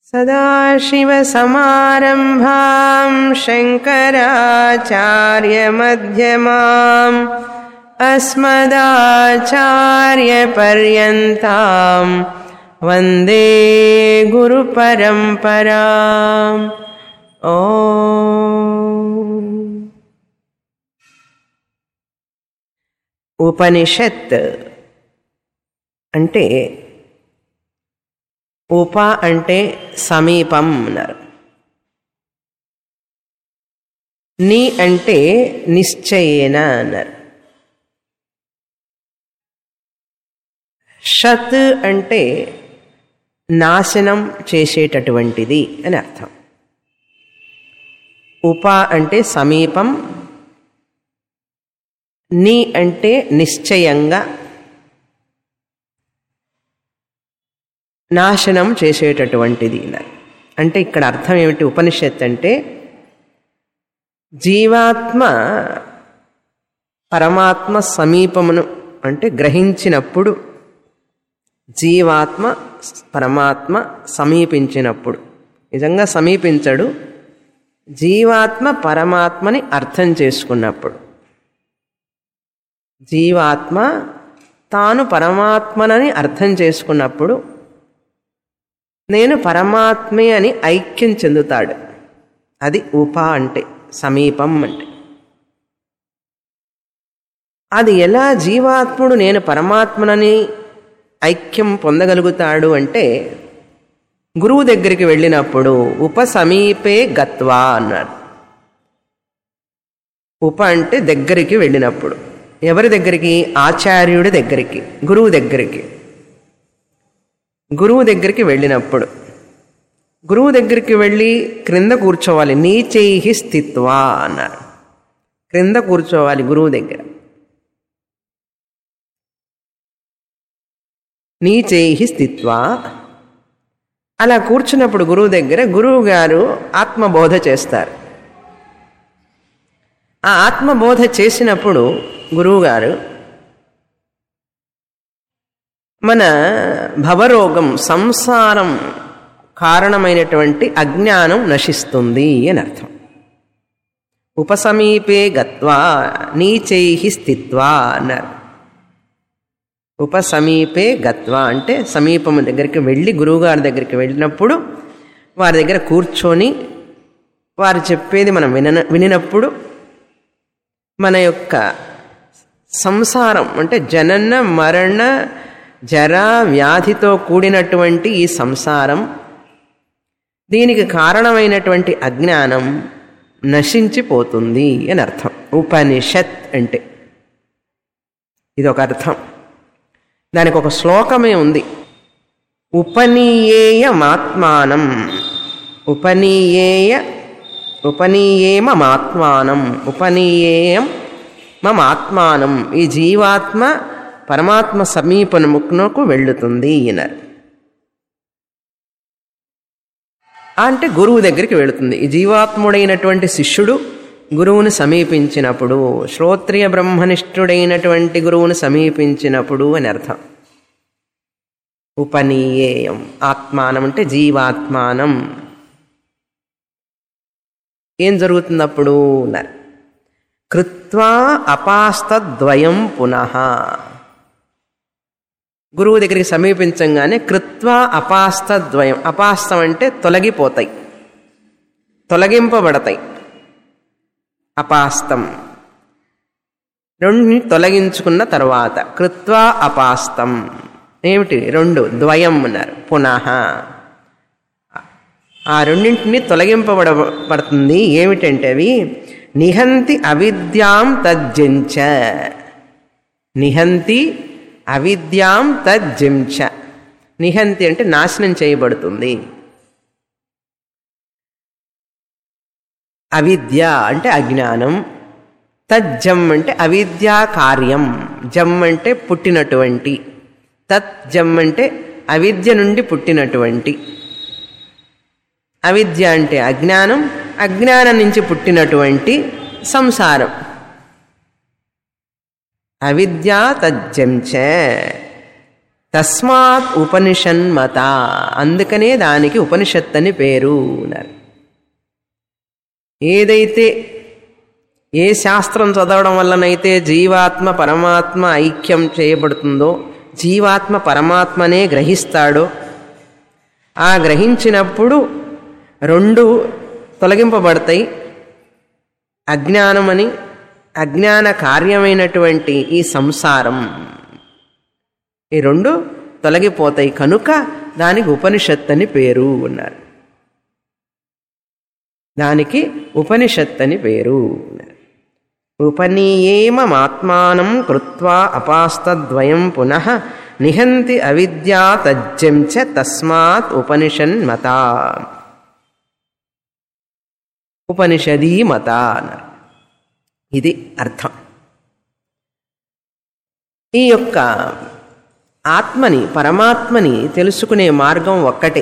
सदाशिवसमारम्भां शङ्कराचार्यमध्यमाम् अस्मदाचार्यपर्यन्तां वन्दे गुरुपरम्पराम् ओ ఉపనిషత్ అంటే ఉప అంటే సమీపం అన్నారు ని అంటే నిశ్చయేన అన్నారు షత్ అంటే నాశనం చేసేటటువంటిది అని అర్థం ఉప అంటే సమీపం ని అంటే నిశ్చయంగా నాశనం చేసేటటువంటిది అంటే ఇక్కడ అర్థం ఏమిటి ఉపనిషత్ అంటే జీవాత్మ పరమాత్మ సమీపమును అంటే గ్రహించినప్పుడు జీవాత్మ పరమాత్మ సమీపించినప్పుడు నిజంగా సమీపించడు జీవాత్మ పరమాత్మని అర్థం చేసుకున్నప్పుడు జీవాత్మ తాను పరమాత్మనని అర్థం చేసుకున్నప్పుడు నేను పరమాత్మే అని ఐక్యం చెందుతాడు అది ఉప అంటే సమీపం అంటే అది ఎలా జీవాత్ముడు నేను పరమాత్మనని ఐక్యం పొందగలుగుతాడు అంటే గురువు దగ్గరికి వెళ్ళినప్పుడు ఉప సమీపే గత్వా అన్నాడు ఉప అంటే దగ్గరికి వెళ్ళినప్పుడు ఎవరి దగ్గరికి ఆచార్యుడి దగ్గరికి గురువు దగ్గరికి గురువు దగ్గరికి వెళ్ళినప్పుడు గురువు దగ్గరికి వెళ్ళి క్రింద కూర్చోవాలి నీచైహి స్థిత్వా అన్నారు క్రింద కూర్చోవాలి గురువు దగ్గర నీచైహి స్థిత్వా అలా కూర్చున్నప్పుడు గురువు దగ్గర గురువు గారు ఆత్మబోధ చేస్తారు ఆ ఆత్మబోధ చేసినప్పుడు గురువుగారు మన భవరోగం సంసారం కారణమైనటువంటి అజ్ఞానం నశిస్తుంది అని అర్థం ఉపసమీపే గత్వా నీచై స్థిత్వా అన్నారు ఉపసమీపే గత్వా అంటే సమీపము దగ్గరికి వెళ్ళి గురువుగారి దగ్గరికి వెళ్ళినప్పుడు వారి దగ్గర కూర్చొని వారు చెప్పేది మనం విన వినినప్పుడు మన యొక్క సంసారం అంటే జనన మరణ జర వ్యాధితో కూడినటువంటి ఈ సంసారం దీనికి కారణమైనటువంటి అజ్ఞానం నశించిపోతుంది అని అర్థం ఉపనిషత్ అంటే ఇది ఒక అర్థం దానికి ఒక శ్లోకమే ఉంది ఉపనీయేయమాత్మానం ఉపనీయేయ ఉపనీయేమమాత్మానం ఉపనీయేయం మమాత్మానం ఈ జీవాత్మ పరమాత్మ సమీపమునకు వెళ్ళుతుంది ఈయనరు అంటే గురువు దగ్గరికి వెళుతుంది ఈ జీవాత్ముడైనటువంటి శిష్యుడు గురువుని సమీపించినప్పుడు శ్రోత్రియ బ్రహ్మనిష్ఠుడైనటువంటి గురువుని సమీపించినప్పుడు అని అర్థం ఉపనీయేయం ఆత్మానం అంటే జీవాత్మానం ఏం జరుగుతుంది అప్పుడు అన్నారు కృత్వా అపాస్తద్వయం పునః గురువు దగ్గరికి సమీపించంగానే కృత్వా అపాస్తద్వయం అపాస్తం అంటే తొలగిపోతాయి తొలగింపబడతాయి అపాస్తం రెండుని తొలగించుకున్న తర్వాత కృత్వా అపాస్తం ఏమిటి రెండు ద్వయం అన్నారు పునః ఆ రెండింటిని తొలగింపబడబడుతుంది ఏమిటంటే అవి నిహంతి అవిద్యాం తజ్జించ నిహంతి అవిద్యాం తజ్జించ నిహంతి అంటే నాశనం చేయబడుతుంది అవిద్య అంటే అజ్ఞానం తజ్జం అంటే అవిద్యా కార్యం జం అంటే పుట్టినటువంటి తత్ జం అంటే అవిద్య నుండి పుట్టినటువంటి అవిద్య అంటే అజ్ఞానం అజ్ఞానం నుంచి పుట్టినటువంటి సంసారం అవిద్యా తజ్జంచ తస్మాత్ ఉపనిషన్మత అందుకనే దానికి ఉపనిషత్ అని పేరు అన్నారు ఏదైతే ఏ శాస్త్రం చదవడం వల్లనైతే జీవాత్మ పరమాత్మ ఐక్యం చేయబడుతుందో జీవాత్మ పరమాత్మనే గ్రహిస్తాడో ఆ గ్రహించినప్పుడు రెండు తొలగింపబడతాయి అజ్ఞానమని అజ్ఞాన కార్యమైనటువంటి ఈ సంసారం ఈ రెండు తొలగిపోతాయి కనుక దానికి ఉపనిషత్ అని పేరు అన్నారు దానికి ఉపనిషత్ అని పేరు అన్నారు ఉపనీయేమమాత్మానం కృత్వా అపాస్తద్వయం పునః నిహంతి అవిద్యా తజ్జం చ తస్మాత్ ఉపనిషన్మత ఉపనిషదీ మత అన్నారు ఇది అర్థం ఈ యొక్క ఆత్మని పరమాత్మని తెలుసుకునే మార్గం ఒక్కటే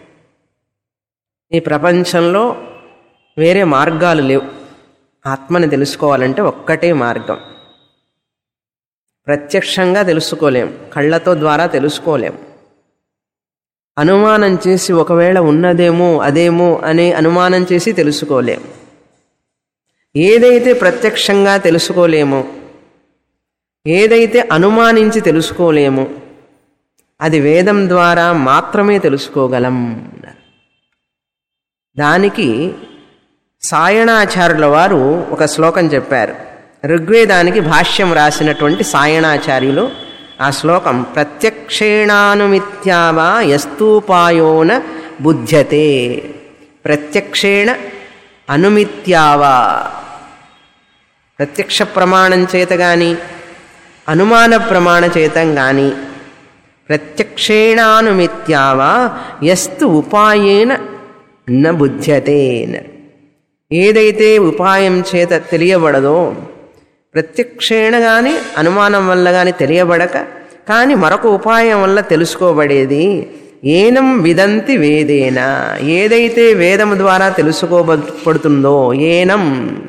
ఈ ప్రపంచంలో వేరే మార్గాలు లేవు ఆత్మని తెలుసుకోవాలంటే ఒక్కటే మార్గం ప్రత్యక్షంగా తెలుసుకోలేం కళ్ళతో ద్వారా తెలుసుకోలేం అనుమానం చేసి ఒకవేళ ఉన్నదేమో అదేమో అనే అనుమానం చేసి తెలుసుకోలేం ఏదైతే ప్రత్యక్షంగా తెలుసుకోలేమో ఏదైతే అనుమానించి తెలుసుకోలేమో అది వేదం ద్వారా మాత్రమే తెలుసుకోగలం దానికి సాయణాచార్యుల వారు ఒక శ్లోకం చెప్పారు ఋగ్వేదానికి భాష్యం రాసినటువంటి సాయణాచార్యులు ఆ శ్లోకం ప్రత్యక్షేణానుమిత్యావా యస్తూపాయోన బుధ్యతే ప్రత్యక్షేణ అనుమిత్యావా ప్రత్యక్ష ప్రమాణం చేత గాని అనుమాన ప్రమాణ చేతం గాని ప్రత్యక్షేణానుమిత్యావా యస్తు ఉపాయేన న బుధ్యతే ఏదైతే ఉపాయం చేత తెలియబడదో ప్రత్యక్షేణ కానీ అనుమానం వల్ల కానీ తెలియబడక కానీ మరొక ఉపాయం వల్ల తెలుసుకోబడేది ఏనం విదంతి వేదేన ఏదైతే వేదము ద్వారా తెలుసుకోబడుతుందో ఏనం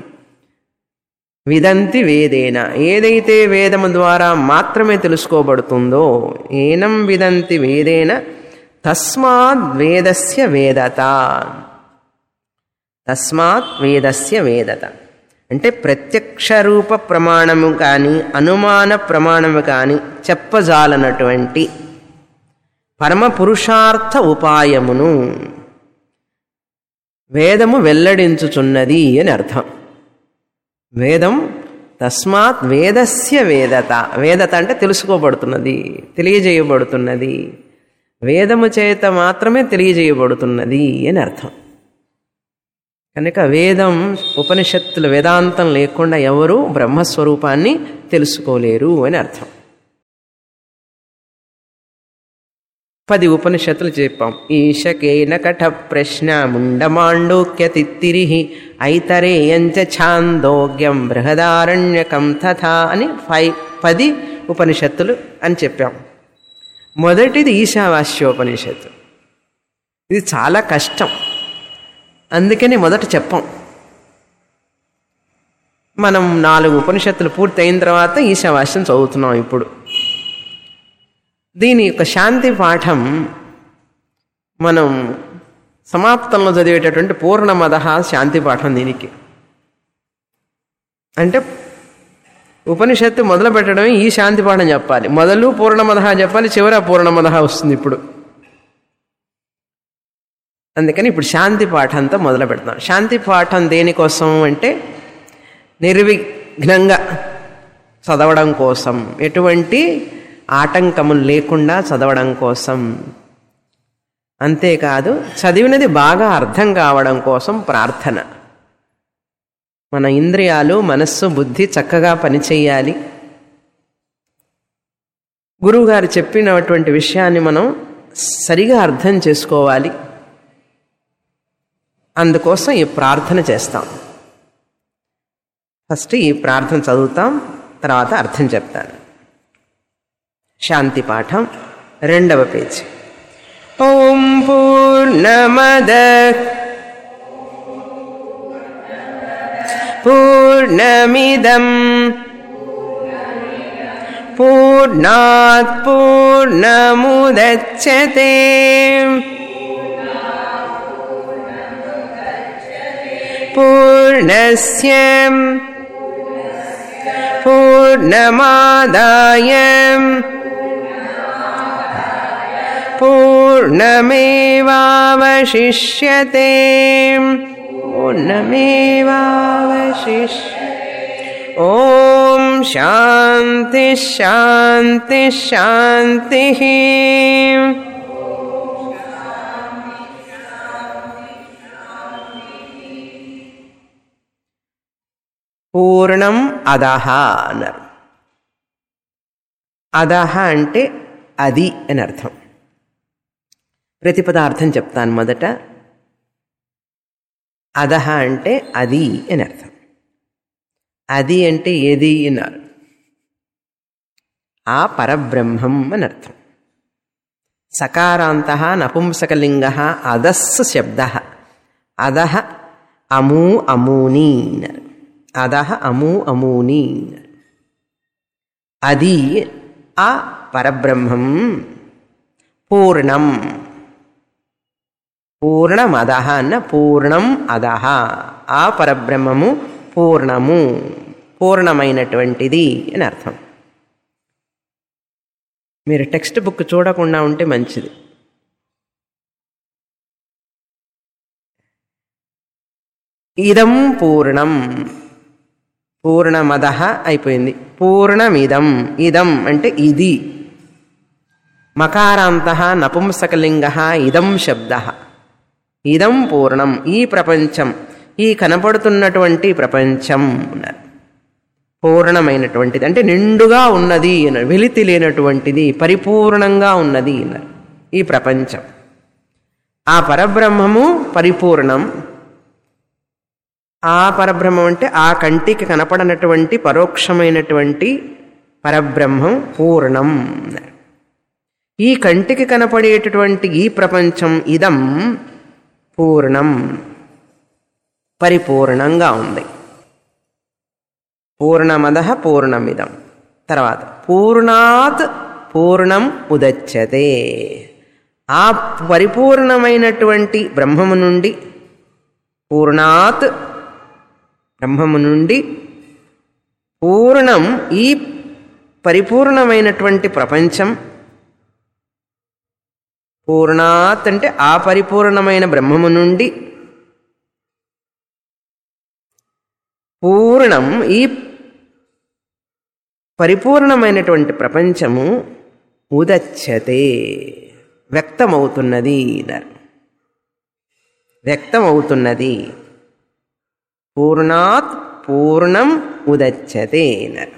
విదంతి వేదేన ఏదైతే వేదము ద్వారా మాత్రమే తెలుసుకోబడుతుందో ఏనం విదంతి వేదేన తస్మాత్ వేదస్య వేదత తస్మాత్ వేదస్య వేదత అంటే ప్రత్యక్ష రూప ప్రమాణము కానీ అనుమాన ప్రమాణము కానీ చెప్పజాలనటువంటి పరమ పురుషార్థ ఉపాయమును వేదము వెల్లడించుచున్నది అని అర్థం వేదం తస్మాత్ వేదస్య వేదత వేదత అంటే తెలుసుకోబడుతున్నది తెలియజేయబడుతున్నది వేదము చేత మాత్రమే తెలియజేయబడుతున్నది అని అర్థం కనుక వేదం ఉపనిషత్తుల వేదాంతం లేకుండా ఎవరు బ్రహ్మస్వరూపాన్ని తెలుసుకోలేరు అని అర్థం పది ఉపనిషత్తులు చెప్పాం ఈశకేన కఠ ప్రశ్న ముండమాండోక్య తిత్తిరి ఐతరేయంచ ఛాందోగ్యం బృహదారణ్యకం తథా అని ఫైవ్ పది ఉపనిషత్తులు అని చెప్పాం మొదటిది ఈశావాస్యోపనిషత్తు ఇది చాలా కష్టం అందుకని మొదట చెప్పం మనం నాలుగు ఉపనిషత్తులు పూర్తి అయిన తర్వాత ఈశావాస్యం చదువుతున్నాం ఇప్పుడు దీని యొక్క శాంతి పాఠం మనం సమాప్తంలో చదివేటటువంటి పూర్ణమద శాంతి పాఠం దీనికి అంటే ఉపనిషత్తు మొదలు పెట్టడమే ఈ శాంతి పాఠం చెప్పాలి మొదలు పూర్ణమద చెప్పాలి చివర పూర్ణమద వస్తుంది ఇప్పుడు అందుకని ఇప్పుడు శాంతి పాఠంతో మొదలు పెడతాం శాంతి పాఠం దేనికోసం అంటే నిర్విఘ్నంగా చదవడం కోసం ఎటువంటి ఆటంకములు లేకుండా చదవడం కోసం అంతేకాదు చదివినది బాగా అర్థం కావడం కోసం ప్రార్థన మన ఇంద్రియాలు మనస్సు బుద్ధి చక్కగా పనిచేయాలి గురువుగారు చెప్పినటువంటి విషయాన్ని మనం సరిగా అర్థం చేసుకోవాలి అందుకోసం ఈ ప్రార్థన చేస్తాం ఫస్ట్ ఈ ప్రార్థన చదువుతాం తర్వాత అర్థం చెప్తాను శాంతి పాఠం రెండవ పేజీ ఓం పూర్ణమద పూర్ణమిదం పూర్ణాత్ పూర్ణముదచ్చతే పూర్ణస్య పూర్ణమాదాయ పూర్ణమేవాवशिष्यते పూర్ణమేవాवशिष्य ఓం శాంతి శాంతి శాంతి పూర్ణం అదహ అన్నారు అదహ అంటే అది అని అర్థం ప్రతి పదార్థం చెప్తాను మొదట అదహ అంటే అది అని అర్థం అది అంటే ఏది అన్నారు ఆ పరబ్రహ్మం అని అర్థం సకారాంత నపుంసకలింగ అదస్సు శబ్ద అదహ అమూ అమూని అన్నారు అదహ అమూ అమూని అన్నారు అది ఆ పరబ్రహ్మం పూర్ణం పూర్ణమదహ అన్న పూర్ణం అదహ ఆ పరబ్రహ్మము పూర్ణము పూర్ణమైనటువంటిది అని అర్థం మీరు టెక్స్ట్ బుక్ చూడకుండా ఉంటే మంచిది ఇదం పూర్ణం పూర్ణమద అయిపోయింది పూర్ణమిదం ఇదం అంటే ఇది మకారాంత నపుంసకలింగ ఇదం శబ్ద ఇదం పూర్ణం ఈ ప్రపంచం ఈ కనపడుతున్నటువంటి ప్రపంచం అన్నారు పూర్ణమైనటువంటిది అంటే నిండుగా ఉన్నది అన్నారు వెలితి లేనటువంటిది పరిపూర్ణంగా ఉన్నది అన్నారు ఈ ప్రపంచం ఆ పరబ్రహ్మము పరిపూర్ణం ఆ పరబ్రహ్మం అంటే ఆ కంటికి కనపడనటువంటి పరోక్షమైనటువంటి పరబ్రహ్మం పూర్ణం అన్నారు ఈ కంటికి కనపడేటటువంటి ఈ ప్రపంచం ఇదం పూర్ణం పరిపూర్ణంగా ఉంది పూర్ణమద పూర్ణమిదం తర్వాత పూర్ణాత్ పూర్ణం ఉదచ్చతే ఆ పరిపూర్ణమైనటువంటి బ్రహ్మము నుండి పూర్ణాత్ బ్రహ్మము నుండి పూర్ణం ఈ పరిపూర్ణమైనటువంటి ప్రపంచం పూర్ణాత్ అంటే ఆ పరిపూర్ణమైన బ్రహ్మము నుండి పూర్ణం ఈ పరిపూర్ణమైనటువంటి ప్రపంచము ఉదచ్చతే వ్యక్తమవుతున్నది అన్నారు వ్యక్తమవుతున్నది పూర్ణాత్ పూర్ణం ఉదచ్చతే అన్నారు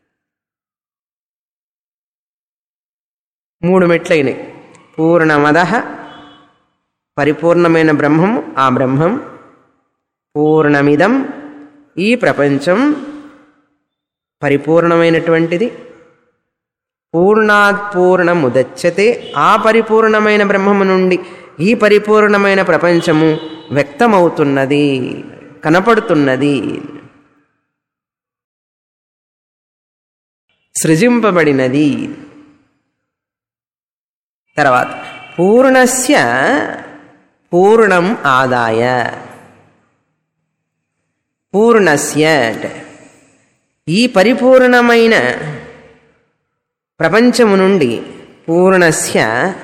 మూడు మెట్లయినాయి పూర్ణమద పరిపూర్ణమైన బ్రహ్మం ఆ బ్రహ్మం పూర్ణమిదం ఈ ప్రపంచం పరిపూర్ణమైనటువంటిది పూర్ణాత్ పూర్ణముదచ్చతే ఆ పరిపూర్ణమైన బ్రహ్మము నుండి ఈ పరిపూర్ణమైన ప్రపంచము వ్యక్తమవుతున్నది కనపడుతున్నది సృజింపబడినది తర్వాత పూర్ణస్య పూర్ణం ఆదాయ పూర్ణస్య అంటే ఈ పరిపూర్ణమైన ప్రపంచము నుండి పూర్ణస్య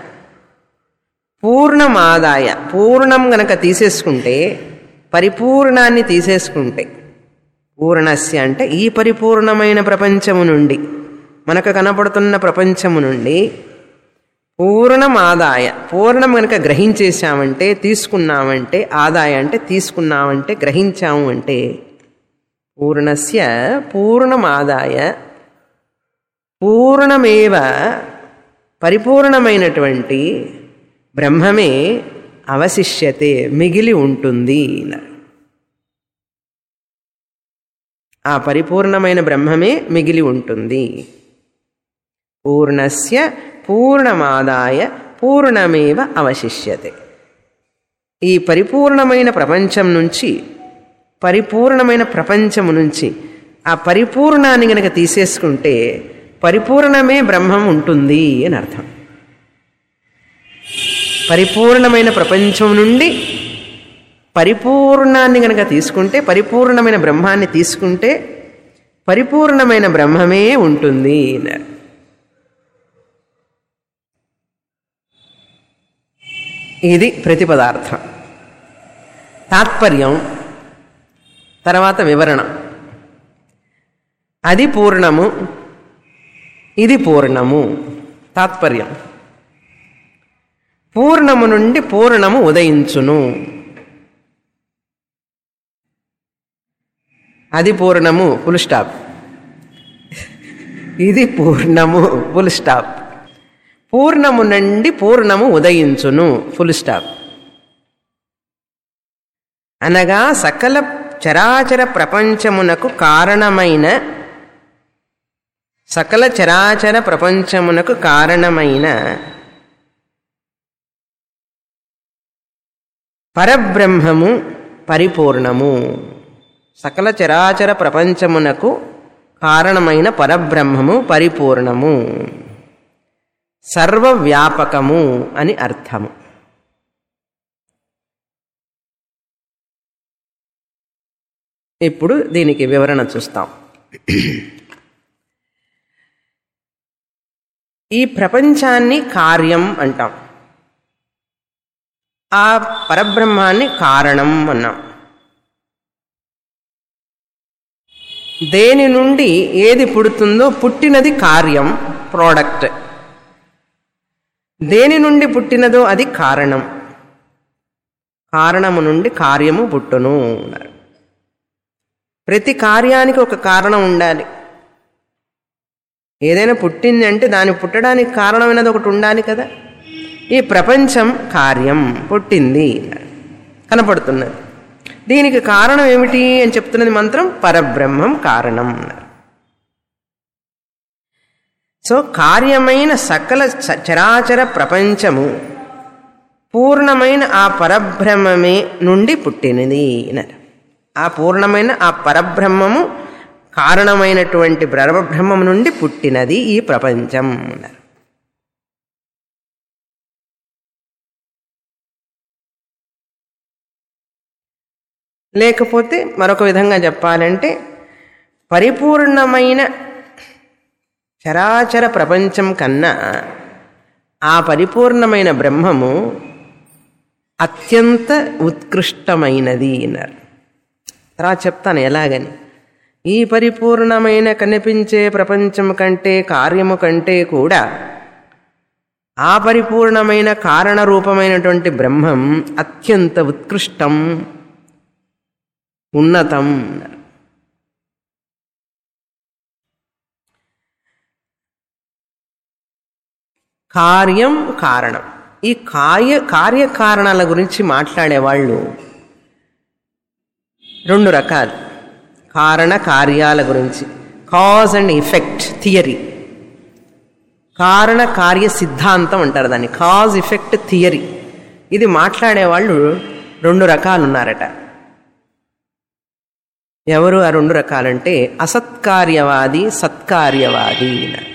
పూర్ణమాదాయ పూర్ణం గనక తీసేసుకుంటే పరిపూర్ణాన్ని తీసేసుకుంటే పూర్ణస్య అంటే ఈ పరిపూర్ణమైన ప్రపంచము నుండి మనకు కనపడుతున్న ప్రపంచము నుండి పూర్ణం ఆదాయ పూర్ణం కనుక గ్రహించేశామంటే తీసుకున్నామంటే ఆదాయ అంటే తీసుకున్నామంటే గ్రహించాము అంటే పూర్ణస్య పూర్ణమాదాయ పూర్ణమేవ పరిపూర్ణమైనటువంటి బ్రహ్మమే అవశిష్యతే మిగిలి ఉంటుంది ఆ పరిపూర్ణమైన బ్రహ్మమే మిగిలి ఉంటుంది పూర్ణస్య పూర్ణమాదాయ పూర్ణమేవ అవశిష్యతే ఈ పరిపూర్ణమైన ప్రపంచం నుంచి పరిపూర్ణమైన ప్రపంచము నుంచి ఆ పరిపూర్ణాన్ని గనక తీసేసుకుంటే పరిపూర్ణమే బ్రహ్మం ఉంటుంది అని అర్థం పరిపూర్ణమైన ప్రపంచం నుండి పరిపూర్ణాన్ని గనక తీసుకుంటే పరిపూర్ణమైన బ్రహ్మాన్ని తీసుకుంటే పరిపూర్ణమైన బ్రహ్మమే ఉంటుంది అన్నారు ఇది ప్రతిపదార్థం తాత్పర్యం తర్వాత వివరణ అది పూర్ణము ఇది పూర్ణము తాత్పర్యం పూర్ణము నుండి పూర్ణము ఉదయించును అది పూర్ణము ఫుల్ స్టాప్ ఇది పూర్ణము ఫుల్ స్టాప్ పూర్ణము నుండి పూర్ణము ఉదయించును ఫుల్ స్టాప్ అనగా సకల చరాచర ప్రపంచమునకు కారణమైన సకల చరాచర ప్రపంచమునకు కారణమైన పరబ్రహ్మము పరిపూర్ణము సకల చరాచర ప్రపంచమునకు కారణమైన పరబ్రహ్మము పరిపూర్ణము సర్వవ్యాపకము అని అర్థము ఇప్పుడు దీనికి వివరణ చూస్తాం ఈ ప్రపంచాన్ని కార్యం అంటాం ఆ పరబ్రహ్మాన్ని కారణం అన్నాం దేని నుండి ఏది పుడుతుందో పుట్టినది కార్యం ప్రోడక్ట్ దేని నుండి పుట్టినదో అది కారణం కారణము నుండి కార్యము పుట్టును అన్నారు ప్రతి కార్యానికి ఒక కారణం ఉండాలి ఏదైనా పుట్టింది అంటే దాని పుట్టడానికి కారణమైనది ఒకటి ఉండాలి కదా ఈ ప్రపంచం కార్యం పుట్టింది కనపడుతున్నది దీనికి కారణం ఏమిటి అని చెప్తున్నది మంత్రం పరబ్రహ్మం కారణం అన్నారు సో కార్యమైన సకల చరాచర ప్రపంచము పూర్ణమైన ఆ పరబ్రహ్మమే నుండి పుట్టినది అన్నారు ఆ పూర్ణమైన ఆ పరబ్రహ్మము కారణమైనటువంటి పరబ్రహ్మం నుండి పుట్టినది ఈ ప్రపంచం అన్నారు లేకపోతే మరొక విధంగా చెప్పాలంటే పరిపూర్ణమైన చరాచర ప్రపంచం కన్నా ఆ పరిపూర్ణమైన బ్రహ్మము అత్యంత ఉత్కృష్టమైనది అన్నారు తర్వాత చెప్తాను ఎలాగని ఈ పరిపూర్ణమైన కనిపించే ప్రపంచం కంటే కార్యము కంటే కూడా ఆ పరిపూర్ణమైన కారణ రూపమైనటువంటి బ్రహ్మం అత్యంత ఉత్కృష్టం ఉన్నతం కార్యం కారణం ఈ కార్య కార్యకారణాల గురించి మాట్లాడేవాళ్ళు రెండు రకాలు కారణ కార్యాల గురించి కాజ్ అండ్ ఎఫెక్ట్ థియరీ కారణ కార్య సిద్ధాంతం అంటారు దాన్ని కాజ్ ఎఫెక్ట్ థియరీ ఇది మాట్లాడేవాళ్ళు రెండు రకాలు ఉన్నారట ఎవరు ఆ రెండు రకాలంటే అసత్కార్యవాది సత్కార్యవాది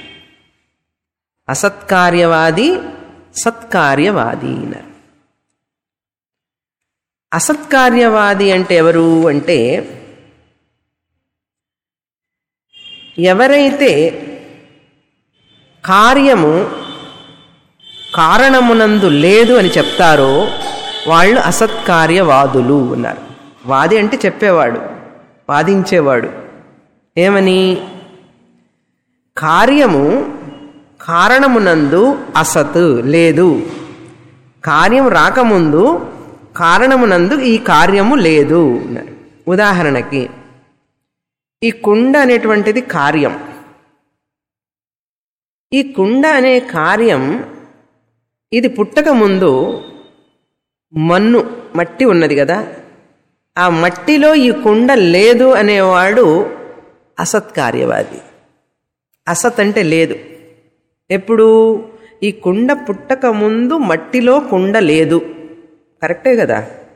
అసత్కార్యవాది సత్కార్యవాది అసత్కార్యవాది అంటే ఎవరు అంటే ఎవరైతే కార్యము కారణమునందు లేదు అని చెప్తారో వాళ్ళు అసత్కార్యవాదులు ఉన్నారు వాది అంటే చెప్పేవాడు వాదించేవాడు ఏమని కార్యము కారణమునందు అసత్ లేదు కార్యం రాకముందు కారణమునందు ఈ కార్యము లేదు ఉదాహరణకి ఈ కుండ అనేటువంటిది కార్యం ఈ కుండ అనే కార్యం ఇది పుట్టక ముందు మన్ను మట్టి ఉన్నది కదా ఆ మట్టిలో ఈ కుండ లేదు అనేవాడు అసత్కార్యవాది అసత్ అంటే లేదు ఎప్పుడు ఈ కుండ పుట్టక ముందు మట్టిలో కుండ లేదు కరెక్టే కదా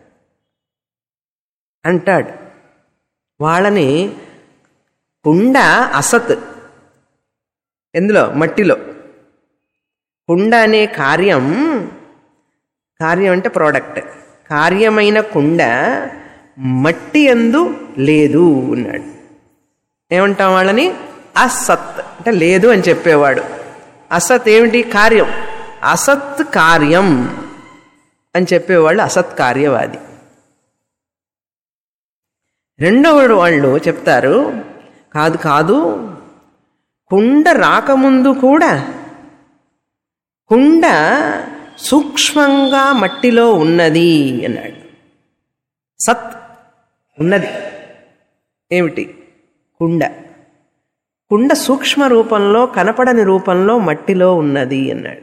అంటాడు వాళ్ళని కుండ అసత్ ఎందులో మట్టిలో కుండ అనే కార్యం కార్యం అంటే ప్రోడక్ట్ కార్యమైన కుండ మట్టి ఎందు లేదు అన్నాడు ఏమంటాం వాళ్ళని అసత్ అంటే లేదు అని చెప్పేవాడు అసత్ ఏమిటి కార్యం అసత్ కార్యం అని చెప్పేవాళ్ళు అసత్ కార్యవాది రెండవ వాళ్ళు చెప్తారు కాదు కాదు కుండ రాకముందు కూడా కుండ సూక్ష్మంగా మట్టిలో ఉన్నది అన్నాడు సత్ ఉన్నది ఏమిటి కుండ కుండ సూక్ష్మ రూపంలో కనపడని రూపంలో మట్టిలో ఉన్నది అన్నాడు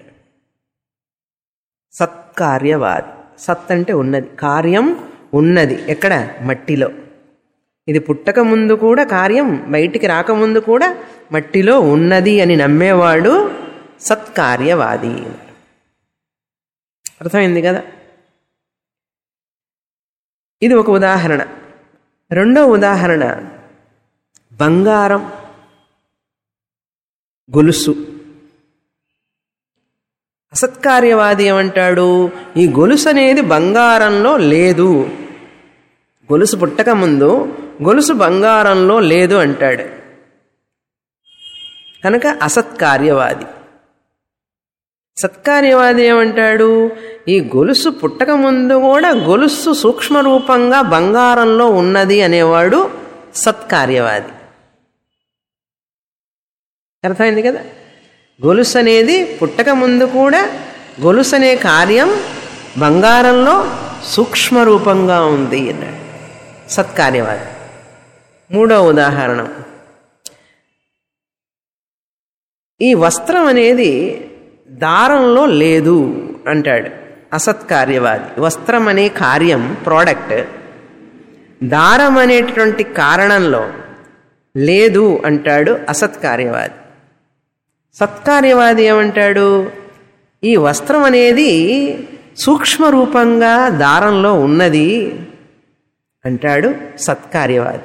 సత్కార్యవాది సత్ అంటే ఉన్నది కార్యం ఉన్నది ఎక్కడ మట్టిలో ఇది పుట్టక ముందు కూడా కార్యం బయటికి రాకముందు కూడా మట్టిలో ఉన్నది అని నమ్మేవాడు సత్కార్యవాది అర్థమైంది కదా ఇది ఒక ఉదాహరణ రెండో ఉదాహరణ బంగారం గొలుసు అసత్కార్యవాది ఏమంటాడు ఈ గొలుసు అనేది బంగారంలో లేదు గొలుసు పుట్టక ముందు గొలుసు బంగారంలో లేదు అంటాడు కనుక అసత్కార్యవాది సత్కార్యవాది ఏమంటాడు ఈ గొలుసు పుట్టక ముందు కూడా గొలుసు సూక్ష్మ రూపంగా బంగారంలో ఉన్నది అనేవాడు సత్కార్యవాది అర్థమైంది కదా గొలుసు అనేది పుట్టక ముందు కూడా గొలుసు అనే కార్యం బంగారంలో సూక్ష్మ రూపంగా ఉంది అన్నాడు సత్కార్యవాది మూడో ఉదాహరణ ఈ వస్త్రం అనేది దారంలో లేదు అంటాడు అసత్కార్యవాది వస్త్రం అనే కార్యం ప్రోడక్ట్ దారం అనేటువంటి కారణంలో లేదు అంటాడు అసత్కార్యవాది సత్కార్యవాది ఏమంటాడు ఈ వస్త్రం అనేది సూక్ష్మ రూపంగా దారంలో ఉన్నది అంటాడు సత్కార్యవాది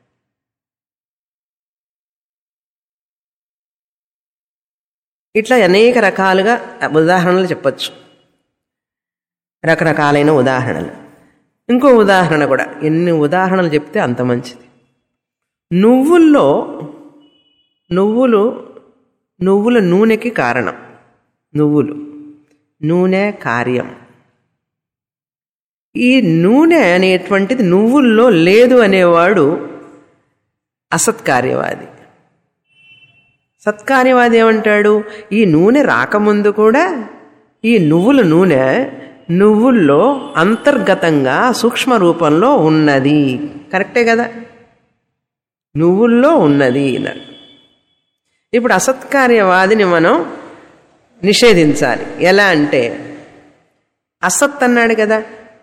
ఇట్లా అనేక రకాలుగా ఉదాహరణలు చెప్పచ్చు రకరకాలైన ఉదాహరణలు ఇంకో ఉదాహరణ కూడా ఎన్ని ఉదాహరణలు చెప్తే అంత మంచిది నువ్వుల్లో నువ్వులు నువ్వుల నూనెకి కారణం నువ్వులు నూనె కార్యం ఈ నూనె అనేటువంటిది నువ్వుల్లో లేదు అనేవాడు అసత్కార్యవాది సత్కార్యవాది ఏమంటాడు ఈ నూనె రాకముందు కూడా ఈ నువ్వుల నూనె నువ్వుల్లో అంతర్గతంగా సూక్ష్మ రూపంలో ఉన్నది కరెక్టే కదా నువ్వుల్లో ఉన్నది అన్నాడు ఇప్పుడు అసత్కార్యవాదిని మనం నిషేధించాలి ఎలా అంటే అసత్ అన్నాడు కదా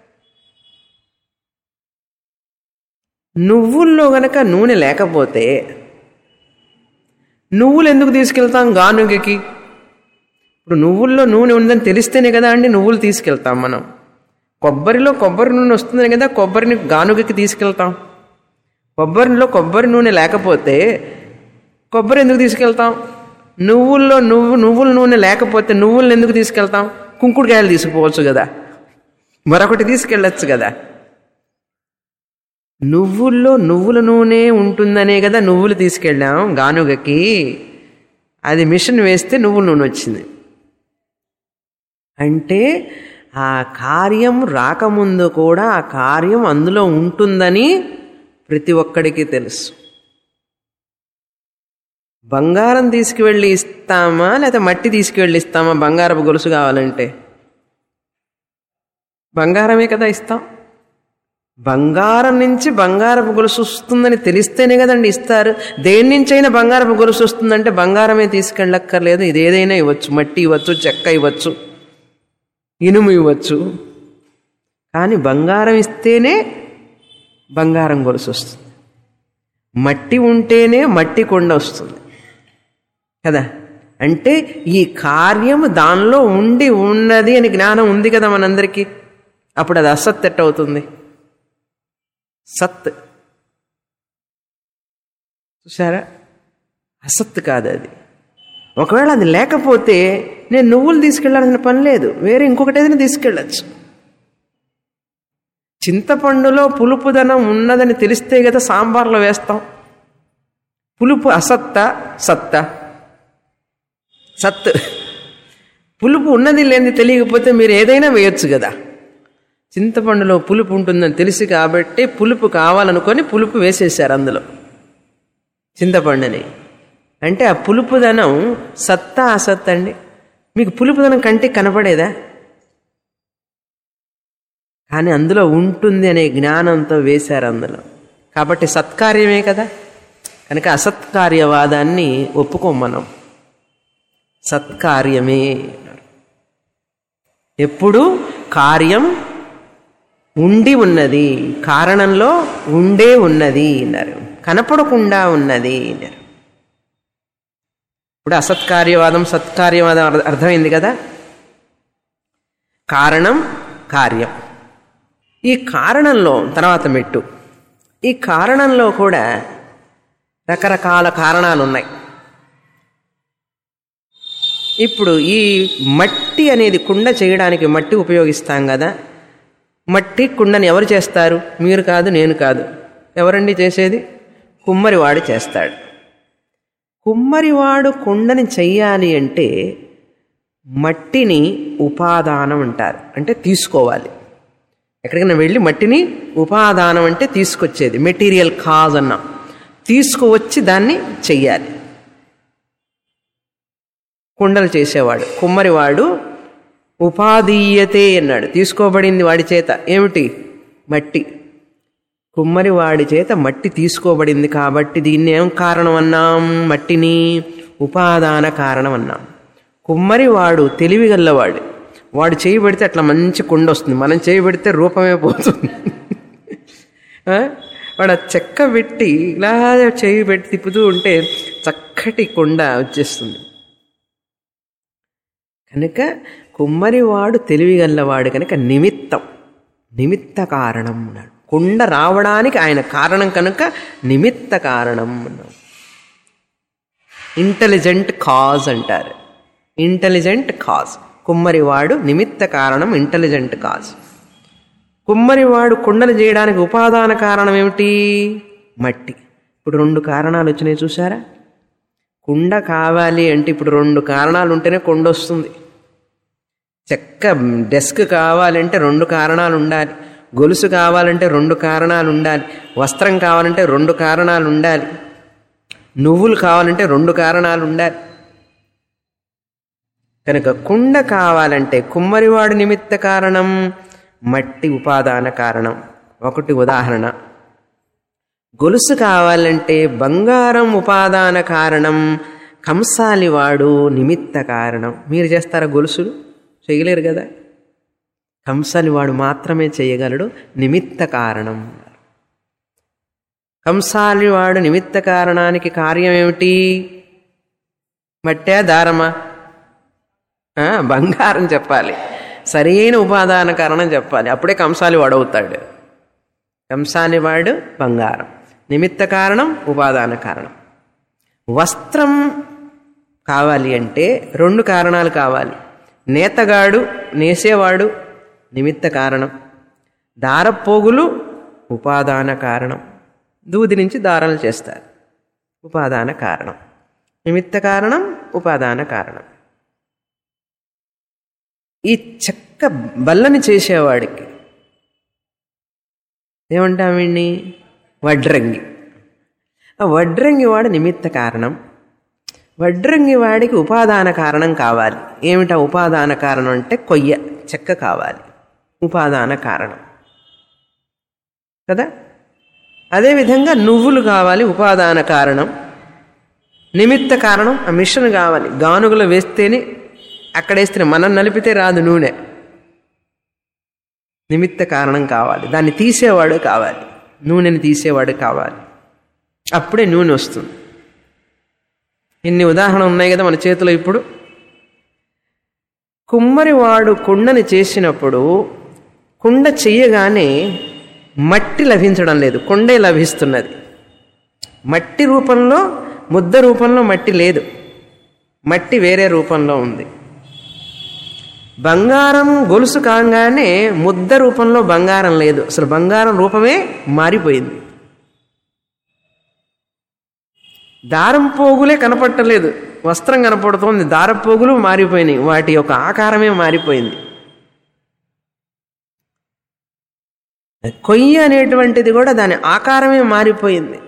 నువ్వుల్లో గనక నూనె లేకపోతే నువ్వులు ఎందుకు తీసుకెళ్తాం గానుగకి ఇప్పుడు నువ్వుల్లో నూనె ఉందని తెలిస్తేనే కదా అండి నువ్వులు తీసుకెళ్తాం మనం కొబ్బరిలో కొబ్బరి నూనె వస్తుందని కదా కొబ్బరిని గానుగకి తీసుకెళ్తాం కొబ్బరిలో కొబ్బరి నూనె లేకపోతే కొబ్బరి ఎందుకు తీసుకెళ్తాం నువ్వుల్లో నువ్వు నువ్వుల నూనె లేకపోతే నువ్వులను ఎందుకు తీసుకెళ్తాం కుంకుడుకాయలు తీసుకుపోవచ్చు కదా మరొకటి తీసుకెళ్ళచ్చు కదా నువ్వుల్లో నువ్వుల నూనె ఉంటుందనే కదా నువ్వులు తీసుకెళ్ళాం గానుగకి అది మిషన్ వేస్తే నువ్వుల నూనె వచ్చింది అంటే ఆ కార్యం రాకముందు కూడా ఆ కార్యం అందులో ఉంటుందని ప్రతి ఒక్కడికి తెలుసు బంగారం తీసుకువెళ్ళి ఇస్తామా లేకపోతే మట్టి తీసుకువెళ్ళి ఇస్తామా బంగారపు గొలుసు కావాలంటే బంగారమే కదా ఇస్తాం బంగారం నుంచి బంగారపు గొలుసు వస్తుందని తెలిస్తేనే కదండి ఇస్తారు దేని నుంచైనా బంగారపు గొలుసు వస్తుందంటే బంగారమే తీసుకెళ్ళక్కర్లేదు ఇది ఏదైనా ఇవ్వచ్చు మట్టి ఇవ్వచ్చు చెక్క ఇవ్వచ్చు ఇనుము ఇవ్వచ్చు కానీ బంగారం ఇస్తేనే బంగారం గొలుసు వస్తుంది మట్టి ఉంటేనే మట్టి కొండ వస్తుంది కదా అంటే ఈ కార్యం దానిలో ఉండి ఉన్నది అని జ్ఞానం ఉంది కదా మనందరికీ అప్పుడు అది అసత్ ఎట్ట అవుతుంది సత్ చూసారా అసత్ కాదు అది ఒకవేళ అది లేకపోతే నేను నువ్వులు తీసుకెళ్లాల్సిన పని లేదు వేరే ఇంకొకటి ఏదైనా తీసుకెళ్ళచ్చు చింతపండులో పులుపుదనం ఉన్నదని తెలిస్తే కదా సాంబార్లో వేస్తాం పులుపు అసత్త సత్త సత్ పులుపు ఉన్నది లేనిది తెలియకపోతే మీరు ఏదైనా వేయొచ్చు కదా చింతపండులో పులుపు ఉంటుందని తెలిసి కాబట్టి పులుపు కావాలనుకొని పులుపు వేసేసారు అందులో చింతపండుని అంటే ఆ పులుపుదనం సత్తా అసత్ అండి మీకు పులుపుదనం కంటికి కనపడేదా కానీ అందులో ఉంటుంది అనే జ్ఞానంతో వేశారు అందులో కాబట్టి సత్కార్యమే కదా కనుక అసత్కార్యవాదాన్ని ఒప్పుకోం మనం సత్కార్యమే ఎప్పుడు కార్యం ఉండి ఉన్నది కారణంలో ఉండే ఉన్నది అన్నారు కనపడకుండా ఉన్నది అన్నారు ఇప్పుడు అసత్కార్యవాదం సత్కార్యవాదం అర్థ- అర్థమైంది కదా కారణం కార్యం ఈ కారణంలో తర్వాత మెట్టు ఈ కారణంలో కూడా రకరకాల కారణాలు ఉన్నాయి ఇప్పుడు ఈ మట్టి అనేది కుండ చేయడానికి మట్టి ఉపయోగిస్తాం కదా మట్టి కుండని ఎవరు చేస్తారు మీరు కాదు నేను కాదు ఎవరండి చేసేది కుమ్మరివాడు చేస్తాడు కుమ్మరివాడు కుండని చెయ్యాలి అంటే మట్టిని ఉపాదానం అంటారు అంటే తీసుకోవాలి ఎక్కడికైనా వెళ్ళి మట్టిని ఉపాదానం అంటే తీసుకొచ్చేది మెటీరియల్ కాజ్ అన్నాం తీసుకువచ్చి దాన్ని చెయ్యాలి కుండలు చేసేవాడు కుమ్మరివాడు ఉపాధీయతే అన్నాడు తీసుకోబడింది వాడి చేత ఏమిటి మట్టి కుమ్మరి వాడి చేత మట్టి తీసుకోబడింది కాబట్టి దీన్ని ఏం కారణం అన్నాం మట్టిని ఉపాదాన కారణం అన్నాం కుమ్మరి వాడు తెలివిగల్లవాడు వాడు చేయి పెడితే అట్లా మంచి కుండ వస్తుంది మనం చేయి పెడితే రూపమే పోతుంది ఆ? వాడు ఆ చెక్క పెట్టి ఇలా చేయి పెట్టి తిప్పుతూ ఉంటే చక్కటి కుండ వచ్చేస్తుంది కనుక కుమ్మరివాడు తెలివిగల్లవాడు కనుక నిమిత్తం నిమిత్త కారణం అన్నాడు కుండ రావడానికి ఆయన కారణం కనుక నిమిత్త కారణం అన్నాడు ఇంటెలిజెంట్ కాజ్ అంటారు ఇంటెలిజెంట్ కాజ్ కుమ్మరివాడు నిమిత్త కారణం ఇంటెలిజెంట్ కాజ్ కుమ్మరివాడు కుండలు చేయడానికి ఉపాదాన కారణం ఏమిటి మట్టి ఇప్పుడు రెండు కారణాలు వచ్చినాయి చూసారా కుండ కావాలి అంటే ఇప్పుడు రెండు కారణాలు ఉంటేనే కుండ వస్తుంది చెక్క డెస్క్ కావాలంటే రెండు కారణాలు ఉండాలి గొలుసు కావాలంటే రెండు కారణాలు ఉండాలి వస్త్రం కావాలంటే రెండు కారణాలు ఉండాలి నువ్వులు కావాలంటే రెండు కారణాలు ఉండాలి కనుక కుండ కావాలంటే కుమ్మరివాడు నిమిత్త కారణం మట్టి ఉపాదాన కారణం ఒకటి ఉదాహరణ గొలుసు కావాలంటే బంగారం ఉపాదాన కారణం కంసాలివాడు నిమిత్త కారణం మీరు చేస్తారా గొలుసులు చేయలేరు కదా కంసాలివాడు మాత్రమే చేయగలడు నిమిత్త కారణం కంసాలివాడు నిమిత్త కారణానికి కార్యం ఏమిటి మట్టే దారమా ఆ, బంగారం చెప్పాలి సరైన ఉపాదాన కారణం చెప్పాలి అప్పుడే కంసాలి వాడవుతాడు కంసాలి వాడు బంగారం నిమిత్త కారణం ఉపాదాన కారణం వస్త్రం కావాలి అంటే రెండు కారణాలు కావాలి నేతగాడు నేసేవాడు నిమిత్త కారణం దారపోగులు ఉపాదాన కారణం దూది నుంచి దారాలు చేస్తారు ఉపాదాన కారణం నిమిత్త కారణం ఉపాదాన కారణం ఈ చెక్క బల్లని చేసేవాడికి ఏమంటాం వీడిని వడ్రంగి ఆ వడ్రంగి వాడు నిమిత్త కారణం వడ్రంగి వాడికి ఉపాదాన కారణం కావాలి ఏమిటా ఉపాదాన కారణం అంటే కొయ్య చెక్క కావాలి ఉపాదాన కారణం కదా అదేవిధంగా నువ్వులు కావాలి ఉపాదాన కారణం నిమిత్త కారణం ఆ మిషన్ కావాలి గానుగలు వేస్తేనే అక్కడ వేస్తేనే మనం నలిపితే రాదు నూనె నిమిత్త కారణం కావాలి దాన్ని తీసేవాడు కావాలి నూనెని తీసేవాడు కావాలి అప్పుడే నూనె వస్తుంది ఇన్ని ఉదాహరణలు ఉన్నాయి కదా మన చేతిలో ఇప్పుడు కుమ్మరివాడు కుండని చేసినప్పుడు కుండ చెయ్యగానే మట్టి లభించడం లేదు కుండే లభిస్తున్నది మట్టి రూపంలో ముద్ద రూపంలో మట్టి లేదు మట్టి వేరే రూపంలో ఉంది బంగారం గొలుసు కాగానే ముద్ద రూపంలో బంగారం లేదు అసలు బంగారం రూపమే మారిపోయింది దారం పోగులే కనపట్టలేదు వస్త్రం కనపడుతోంది దారం పోగులు మారిపోయినాయి వాటి యొక్క ఆకారమే మారిపోయింది కొయ్య అనేటువంటిది కూడా దాని ఆకారమే మారిపోయింది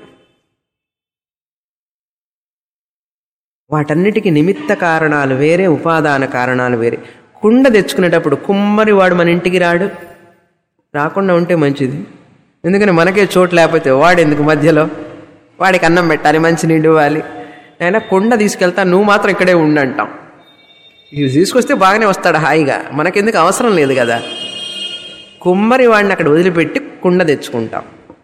వాటన్నిటికీ నిమిత్త కారణాలు వేరే ఉపాదాన కారణాలు వేరే కుండ తెచ్చుకునేటప్పుడు కుమ్మరి వాడు మన ఇంటికి రాడు రాకుండా ఉంటే మంచిది ఎందుకని మనకే చోటు లేకపోతే వాడు ఎందుకు మధ్యలో వాడికి అన్నం పెట్టాలి మంచి నీళ్ళు ఇవ్వాలి అయినా కుండ తీసుకెళ్తా నువ్వు మాత్రం ఇక్కడే ఉండంటాం ఇది తీసుకొస్తే బాగానే వస్తాడు హాయిగా మనకెందుకు అవసరం లేదు కదా కుమ్మరి వాడిని అక్కడ వదిలిపెట్టి కుండ తెచ్చుకుంటాం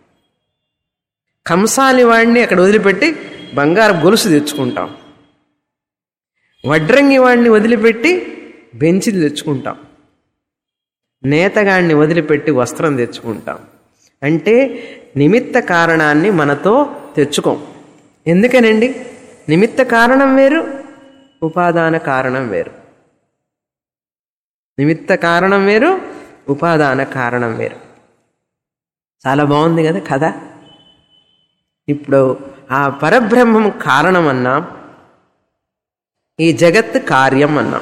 కంసాలి వాడిని అక్కడ వదిలిపెట్టి బంగారు గొలుసు తెచ్చుకుంటాం వడ్రంగి వాడిని వదిలిపెట్టి బెంచిలు తెచ్చుకుంటాం నేతగాడిని వదిలిపెట్టి వస్త్రం తెచ్చుకుంటాం అంటే నిమిత్త కారణాన్ని మనతో తెచ్చుకోం ఎందుకనండి నిమిత్త కారణం వేరు ఉపాదాన కారణం వేరు నిమిత్త కారణం వేరు ఉపాదాన కారణం వేరు చాలా బాగుంది కదా కథ ఇప్పుడు ఆ పరబ్రహ్మం కారణం అన్నాం ఈ జగత్ కార్యం అన్నాం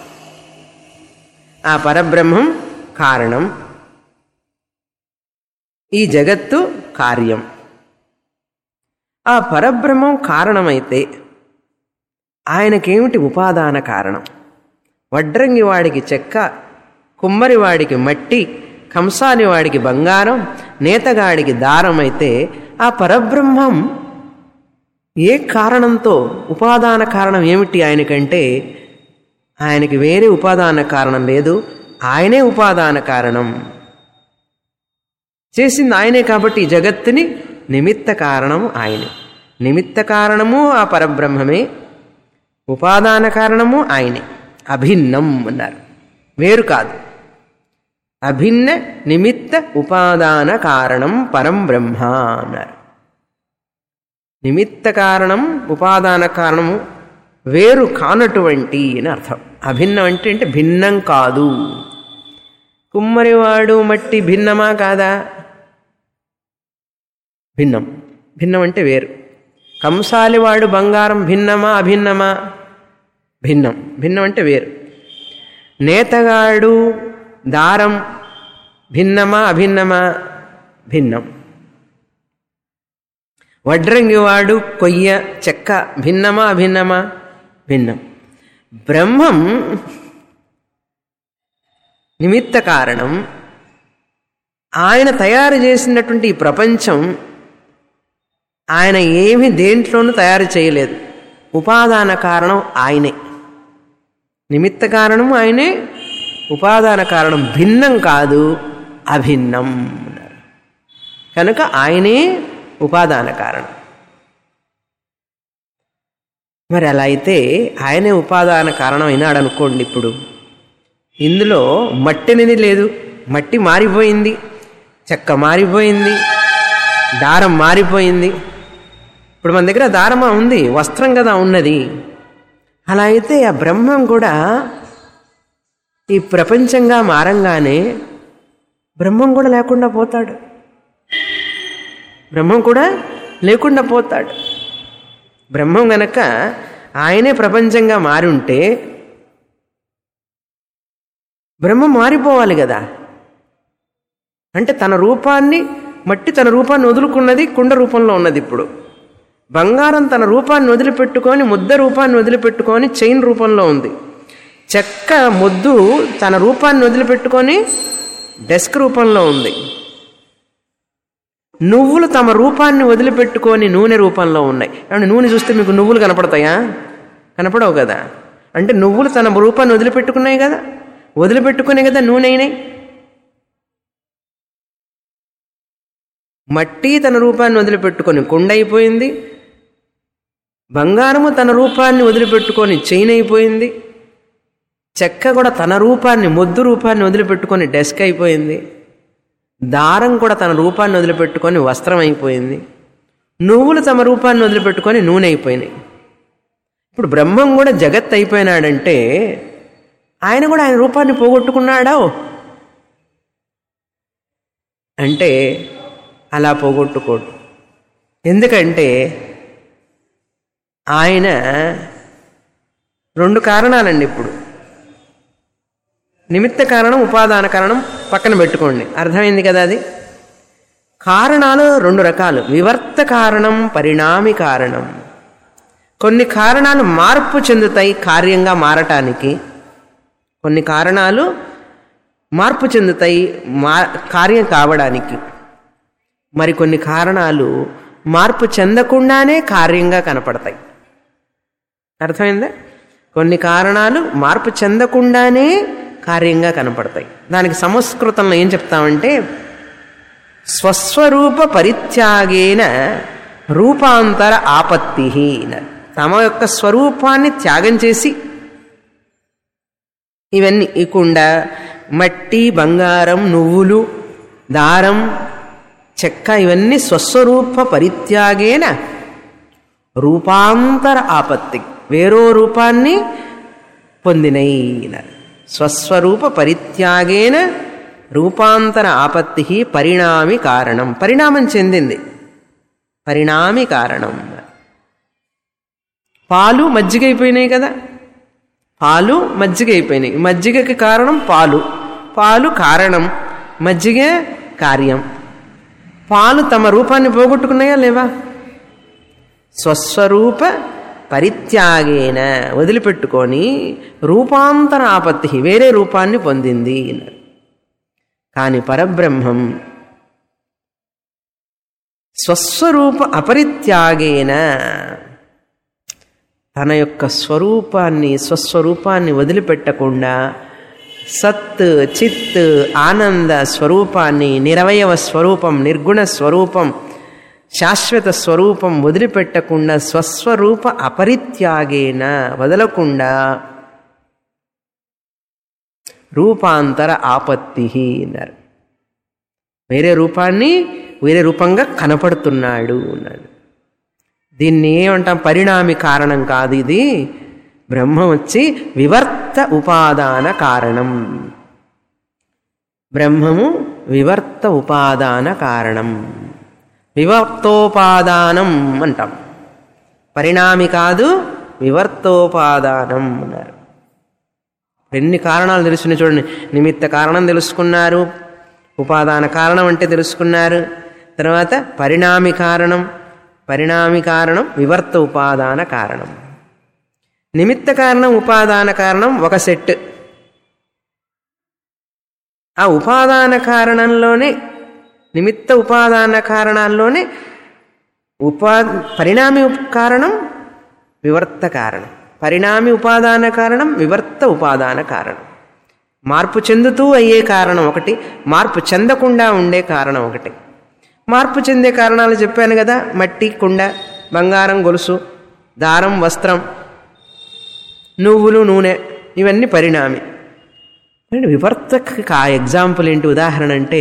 ఆ పరబ్రహ్మం కారణం ఈ జగత్తు కార్యం ఆ పరబ్రహ్మం కారణమైతే ఆయనకేమిటి ఉపాదాన కారణం వడ్రంగి వాడికి చెక్క కుమ్మరి వాడికి మట్టి కంసాని వాడికి బంగారం నేతగాడికి దారం అయితే ఆ పరబ్రహ్మం ఏ కారణంతో ఉపాదాన కారణం ఏమిటి ఆయనకంటే ఆయనకి వేరే ఉపాదాన కారణం లేదు ఆయనే ఉపాదాన కారణం చేసింది ఆయనే కాబట్టి ఈ జగత్తుని నిమిత్త కారణం ఆయనే నిమిత్త కారణము ఆ పరబ్రహ్మమే ఉపాదాన కారణము ఆయనే అభిన్నం అన్నారు వేరు కాదు అభిన్న నిమిత్త ఉపాదాన కారణం పరం బ్రహ్మ అన్నారు నిమిత్త కారణం ఉపాదాన కారణము వేరు కానటువంటి అని అర్థం అభిన్నం అంటే అంటే భిన్నం కాదు కుమ్మరివాడు మట్టి భిన్నమా కాదా భిన్నం భిన్నం అంటే వేరు కంసాలివాడు బంగారం భిన్నమా అభిన్నమా భిన్నం భిన్నం అంటే వేరు నేతగాడు దారం భిన్నమా అభిన్నమా భిన్నం వడ్రంగివాడు కొయ్య చెక్క భిన్నమా అభిన్నమా భిన్నం బ్రహ్మం నిమిత్త కారణం ఆయన తయారు చేసినటువంటి ఈ ప్రపంచం ఆయన ఏమి దేంట్లోనూ తయారు చేయలేదు ఉపాదాన కారణం ఆయనే నిమిత్త కారణం ఆయనే ఉపాదాన కారణం భిన్నం కాదు అభిన్నం అన్నారు కనుక ఆయనే ఉపాదాన కారణం మరి అలా అయితే ఆయనే ఉపాదాన కారణం అయినాడు అనుకోండి ఇప్పుడు ఇందులో మట్టినది లేదు మట్టి మారిపోయింది చెక్క మారిపోయింది దారం మారిపోయింది ఇప్పుడు మన దగ్గర దారమా ఉంది వస్త్రం కదా ఉన్నది అలా అయితే ఆ బ్రహ్మం కూడా ఈ ప్రపంచంగా మారంగానే బ్రహ్మం కూడా లేకుండా పోతాడు బ్రహ్మం కూడా లేకుండా పోతాడు బ్రహ్మం గనక ఆయనే ప్రపంచంగా మారి ఉంటే బ్రహ్మం మారిపోవాలి కదా అంటే తన రూపాన్ని మట్టి తన రూపాన్ని వదులుకున్నది కుండ రూపంలో ఉన్నది ఇప్పుడు బంగారం తన రూపాన్ని వదిలిపెట్టుకొని ముద్ద రూపాన్ని వదిలిపెట్టుకొని చైన్ రూపంలో ఉంది చెక్క ముద్దు తన రూపాన్ని వదిలిపెట్టుకొని డెస్క్ రూపంలో ఉంది నువ్వులు తమ రూపాన్ని వదిలిపెట్టుకొని నూనె రూపంలో ఉన్నాయి ఏమంటే నూనె చూస్తే మీకు నువ్వులు కనపడతాయా కనపడవు కదా అంటే నువ్వులు తన రూపాన్ని వదిలిపెట్టుకున్నాయి కదా వదిలిపెట్టుకునే కదా నూనె అయినాయి మట్టి తన రూపాన్ని వదిలిపెట్టుకొని కుండ అయిపోయింది బంగారము తన రూపాన్ని వదిలిపెట్టుకొని చైన్ అయిపోయింది చెక్క కూడా తన రూపాన్ని మొద్దు రూపాన్ని వదిలిపెట్టుకొని డెస్క్ అయిపోయింది దారం కూడా తన రూపాన్ని వదిలిపెట్టుకొని వస్త్రం అయిపోయింది నువ్వులు తమ రూపాన్ని వదిలిపెట్టుకొని నూనె అయిపోయినాయి ఇప్పుడు బ్రహ్మం కూడా జగత్ అయిపోయినాడంటే ఆయన కూడా ఆయన రూపాన్ని పోగొట్టుకున్నాడా అంటే అలా పోగొట్టుకోడు ఎందుకంటే ఆయన రెండు కారణాలండి ఇప్పుడు నిమిత్త కారణం ఉపాదాన కారణం పక్కన పెట్టుకోండి అర్థమైంది కదా అది కారణాలు రెండు రకాలు వివర్త కారణం పరిణామి కారణం కొన్ని కారణాలు మార్పు చెందుతాయి కార్యంగా మారటానికి కొన్ని కారణాలు మార్పు చెందుతాయి మా కార్యం కావడానికి మరికొన్ని కారణాలు మార్పు చెందకుండానే కార్యంగా కనపడతాయి అర్థమైందా కొన్ని కారణాలు మార్పు చెందకుండానే కార్యంగా కనపడతాయి దానికి సంస్కృతంలో ఏం చెప్తామంటే స్వస్వరూప పరిత్యాగేన రూపాంతర ఆపత్తి తమ యొక్క స్వరూపాన్ని త్యాగం చేసి ఇవన్నీ ఈ కుండ మట్టి బంగారం నువ్వులు దారం చెక్క ఇవన్నీ స్వస్వరూప పరిత్యాగేన రూపాంతర ఆపత్తి వేరో రూపాన్ని పొందినై స్వస్వరూప పరిత్యాగేన రూపాంతర ఆపత్తి పరిణామి కారణం పరిణామం చెందింది పరిణామి కారణం పాలు మజ్జిగ అయిపోయినాయి కదా పాలు మజ్జిగ అయిపోయినాయి మజ్జిగకి కారణం పాలు పాలు కారణం మజ్జిగ కార్యం పాలు తమ రూపాన్ని పోగొట్టుకున్నాయా లేవా స్వస్వరూప పరిత్యాగేన వదిలిపెట్టుకొని రూపాంతర ఆపత్తి వేరే రూపాన్ని పొందింది కాని పరబ్రహ్మం స్వస్వరూప అపరిత్యాగేన తన యొక్క స్వరూపాన్ని స్వస్వరూపాన్ని వదిలిపెట్టకుండా సత్ చిత్ ఆనంద స్వరూపాన్ని నిరవయవ స్వరూపం నిర్గుణ స్వరూపం శాశ్వత స్వరూపం వదిలిపెట్టకుండా స్వస్వరూప అపరిత్యాగేన వదలకుండా రూపాంతర ఆపత్తి అన్నారు వేరే రూపాన్ని వేరే రూపంగా కనపడుతున్నాడు అన్నాడు దీన్ని ఏమంటాం పరిణామి కారణం కాదు ఇది బ్రహ్మం వచ్చి వివర్త ఉపాదాన కారణం బ్రహ్మము వివర్త ఉపాదాన కారణం వివర్తోపాదానం అంటాం పరిణామి కాదు వివర్తోపాదానం అన్నారు ఎన్ని కారణాలు తెలుసుకుని చూడండి నిమిత్త కారణం తెలుసుకున్నారు ఉపాదాన కారణం అంటే తెలుసుకున్నారు తర్వాత పరిణామి కారణం పరిణామి కారణం వివర్త ఉపాదాన కారణం నిమిత్త కారణం ఉపాదాన కారణం ఒక సెట్ ఆ ఉపాదాన కారణంలోనే నిమిత్త ఉపాదాన కారణాల్లోనే ఉపా పరిణామి కారణం వివర్త కారణం పరిణామి ఉపాదాన కారణం వివర్త ఉపాదాన కారణం మార్పు చెందుతూ అయ్యే కారణం ఒకటి మార్పు చెందకుండా ఉండే కారణం ఒకటి మార్పు చెందే కారణాలు చెప్పాను కదా మట్టి కుండ బంగారం గొలుసు దారం వస్త్రం నువ్వులు నూనె ఇవన్నీ పరిణామి వివర్తకి ఆ ఎగ్జాంపుల్ ఏంటి ఉదాహరణ అంటే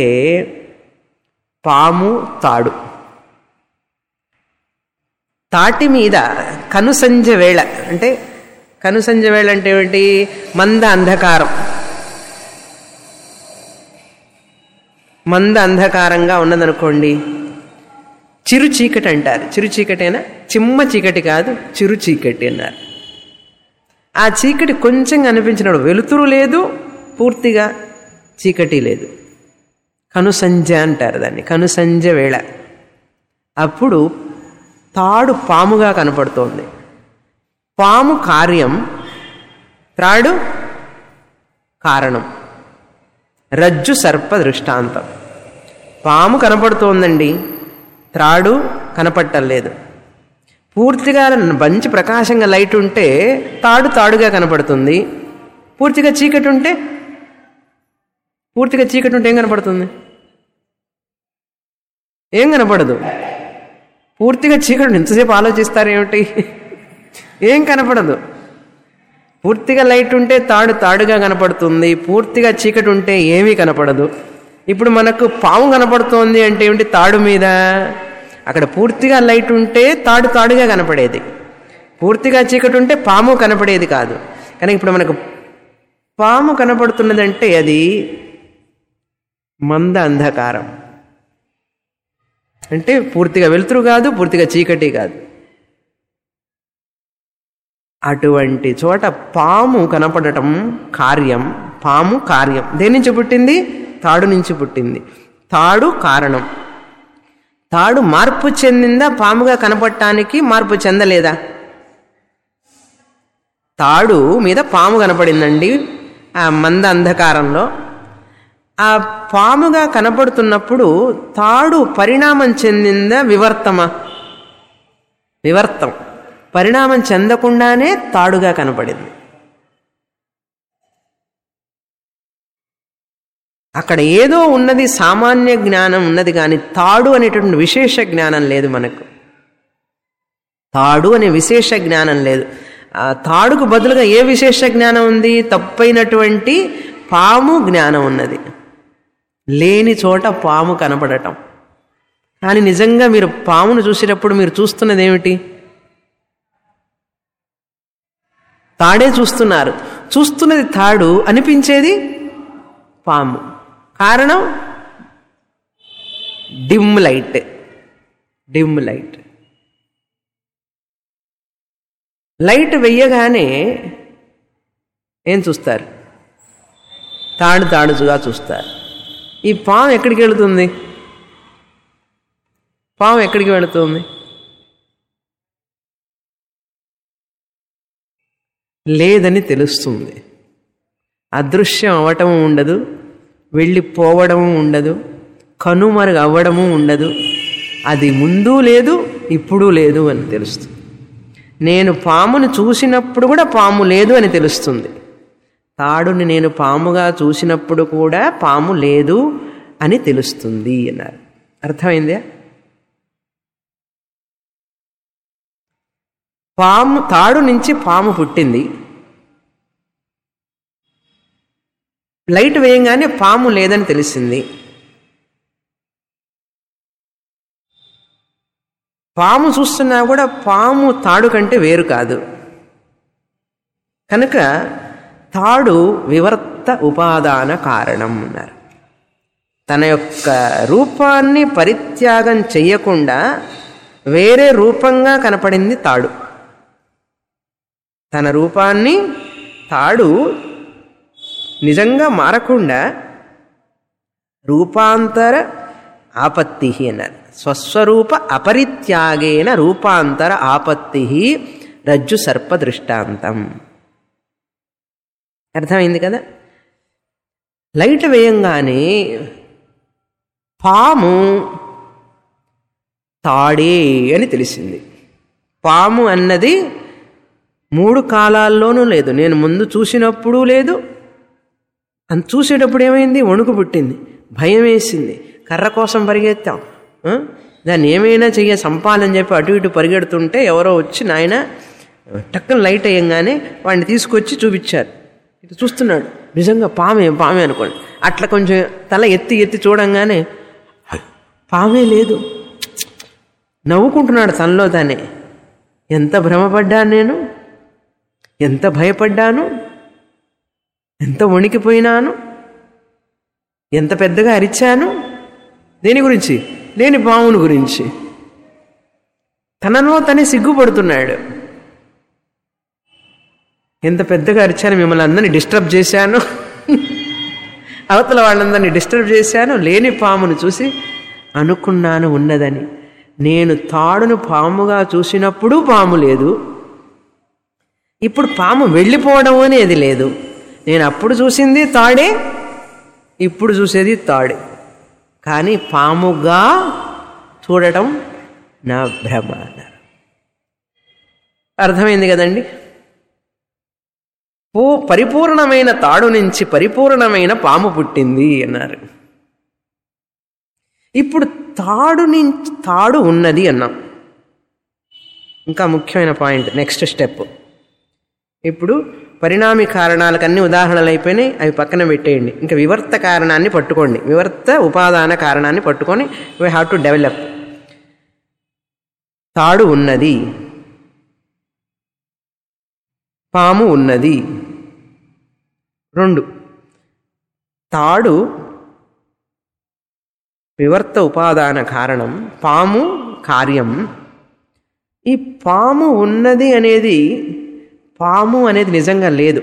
పాము తాడు తాటి మీద కనుసంజ వేళ అంటే కనుసంజ వేళ అంటే ఏమిటి మంద అంధకారం మంద అంధకారంగా ఉన్నదనుకోండి చిరు చీకటి అంటారు చిరు చీకటేనా చిమ్మ చీకటి కాదు చిరు చీకటి అన్నారు ఆ చీకటి కొంచెం కనిపించినప్పుడు వెలుతురు లేదు పూర్తిగా చీకటి లేదు కనుసంజ అంటారు దాన్ని కనుసంజ వేళ అప్పుడు తాడు పాముగా కనపడుతోంది పాము కార్యం త్రాడు కారణం రజ్జు సర్ప దృష్టాంతం పాము కనపడుతోందండి త్రాడు కనపట్టలేదు పూర్తిగా మంచి ప్రకాశంగా లైట్ ఉంటే తాడు తాడుగా కనపడుతుంది పూర్తిగా చీకటి ఉంటే పూర్తిగా చీకటి ఉంటే ఏం కనపడుతుంది ఏం కనపడదు పూర్తిగా చీకటి ఎంతసేపు ఆలోచిస్తారేమిటి ఏం కనపడదు పూర్తిగా లైట్ ఉంటే తాడు తాడుగా కనపడుతుంది పూర్తిగా చీకటి ఉంటే ఏమీ కనపడదు ఇప్పుడు మనకు పాము కనపడుతోంది అంటే ఏమిటి తాడు మీద అక్కడ పూర్తిగా లైట్ ఉంటే తాడు తాడుగా కనపడేది పూర్తిగా చీకటి ఉంటే పాము కనపడేది కాదు కానీ ఇప్పుడు మనకు పాము కనపడుతున్నదంటే అది మంద అంధకారం అంటే పూర్తిగా వెలుతురు కాదు పూర్తిగా చీకటి కాదు అటువంటి చోట పాము కనపడటం కార్యం పాము కార్యం దేని నుంచి పుట్టింది తాడు నుంచి పుట్టింది తాడు కారణం తాడు మార్పు చెందిందా పాముగా కనపడటానికి మార్పు చెందలేదా తాడు మీద పాము కనపడిందండి ఆ మంద అంధకారంలో ఆ పాముగా కనపడుతున్నప్పుడు తాడు పరిణామం చెందిందా వివర్తమా వివర్తం పరిణామం చెందకుండానే తాడుగా కనపడింది అక్కడ ఏదో ఉన్నది సామాన్య జ్ఞానం ఉన్నది కానీ తాడు అనేటువంటి విశేష జ్ఞానం లేదు మనకు తాడు అనే విశేష జ్ఞానం లేదు ఆ తాడుకు బదులుగా ఏ విశేష జ్ఞానం ఉంది తప్పైనటువంటి పాము జ్ఞానం ఉన్నది లేని చోట పాము కనపడటం కానీ నిజంగా మీరు పామును చూసేటప్పుడు మీరు చూస్తున్నది ఏమిటి తాడే చూస్తున్నారు చూస్తున్నది తాడు అనిపించేది పాము కారణం dim light dim light light వెయ్యగానే ఏం చూస్తారు తాడు తాడుగా చూస్తారు ఈ పాము ఎక్కడికి వెళుతుంది పాము ఎక్కడికి వెళుతుంది లేదని తెలుస్తుంది అదృశ్యం అవ్వటం ఉండదు వెళ్ళిపోవడము ఉండదు కనుమరుగు అవ్వడము ఉండదు అది ముందు లేదు ఇప్పుడు లేదు అని తెలుస్తుంది నేను పామును చూసినప్పుడు కూడా పాము లేదు అని తెలుస్తుంది తాడుని నేను పాముగా చూసినప్పుడు కూడా పాము లేదు అని తెలుస్తుంది అన్నారు అర్థమైందా పాము తాడు నుంచి పాము పుట్టింది లైట్ వేయంగానే పాము లేదని తెలిసింది పాము చూస్తున్నా కూడా పాము తాడు కంటే వేరు కాదు కనుక తాడు వివర్త ఉపాదాన కారణం అన్నారు తన యొక్క రూపాన్ని పరిత్యాగం చెయ్యకుండా వేరే రూపంగా కనపడింది తాడు తన రూపాన్ని తాడు నిజంగా మారకుండా రూపాంతర ఆపత్తి అన్నారు స్వస్వరూప అపరిత్యాగేన రూపాంతర ఆపత్తి రజ్జు సర్ప దృష్టాంతం అర్థమైంది కదా లైట్ వేయంగానే పాము తాడే అని తెలిసింది పాము అన్నది మూడు కాలాల్లోనూ లేదు నేను ముందు చూసినప్పుడు లేదు అని చూసేటప్పుడు ఏమైంది వణుకు పుట్టింది భయం వేసింది కర్ర కోసం పరిగెత్తాం ఆ? దాన్ని ఏమైనా చెయ్య సంపాలని చెప్పి అటు ఇటు పరిగెడుతుంటే ఎవరో వచ్చి నాయన టక్కన లైట్ అయ్యంగానే వాడిని తీసుకొచ్చి చూపించారు ఇటు చూస్తున్నాడు నిజంగా పామే పామే అనుకోండి అట్లా కొంచెం తల ఎత్తి ఎత్తి చూడంగానే పామే లేదు నవ్వుకుంటున్నాడు తనలో తానే ఎంత భ్రమపడ్డాను నేను ఎంత భయపడ్డాను ఎంత వణికిపోయినాను ఎంత పెద్దగా అరిచాను దేని గురించి లేని పాముని గురించి తనలో తనే సిగ్గుపడుతున్నాడు ఎంత పెద్దగా అరిచాను మిమ్మల్ని అందరినీ డిస్టర్బ్ చేశాను అవతల వాళ్ళందరినీ డిస్టర్బ్ చేశాను లేని పామును చూసి అనుకున్నాను ఉన్నదని నేను తాడును పాముగా చూసినప్పుడు పాము లేదు ఇప్పుడు పాము వెళ్ళిపోవడం అనేది లేదు నేను అప్పుడు చూసింది తాడే ఇప్పుడు చూసేది తాడే కానీ పాముగా చూడటం నా భ్రమ అన్నారు అర్థమైంది కదండి పూ పరిపూర్ణమైన తాడు నుంచి పరిపూర్ణమైన పాము పుట్టింది అన్నారు ఇప్పుడు తాడు నుంచి తాడు ఉన్నది అన్నాం ఇంకా ముఖ్యమైన పాయింట్ నెక్స్ట్ స్టెప్ ఇప్పుడు పరిణామి కారణాలకు అన్ని ఉదాహరణలు అయిపోయినాయి అవి పక్కన పెట్టేయండి ఇంకా వివర్త కారణాన్ని పట్టుకోండి వివర్త ఉపాదాన కారణాన్ని పట్టుకొని వీ హ్యావ్ టు డెవలప్ తాడు ఉన్నది పాము ఉన్నది రెండు తాడు వివర్త ఉపాదాన కారణం పాము కార్యం ఈ పాము ఉన్నది అనేది పాము అనేది నిజంగా లేదు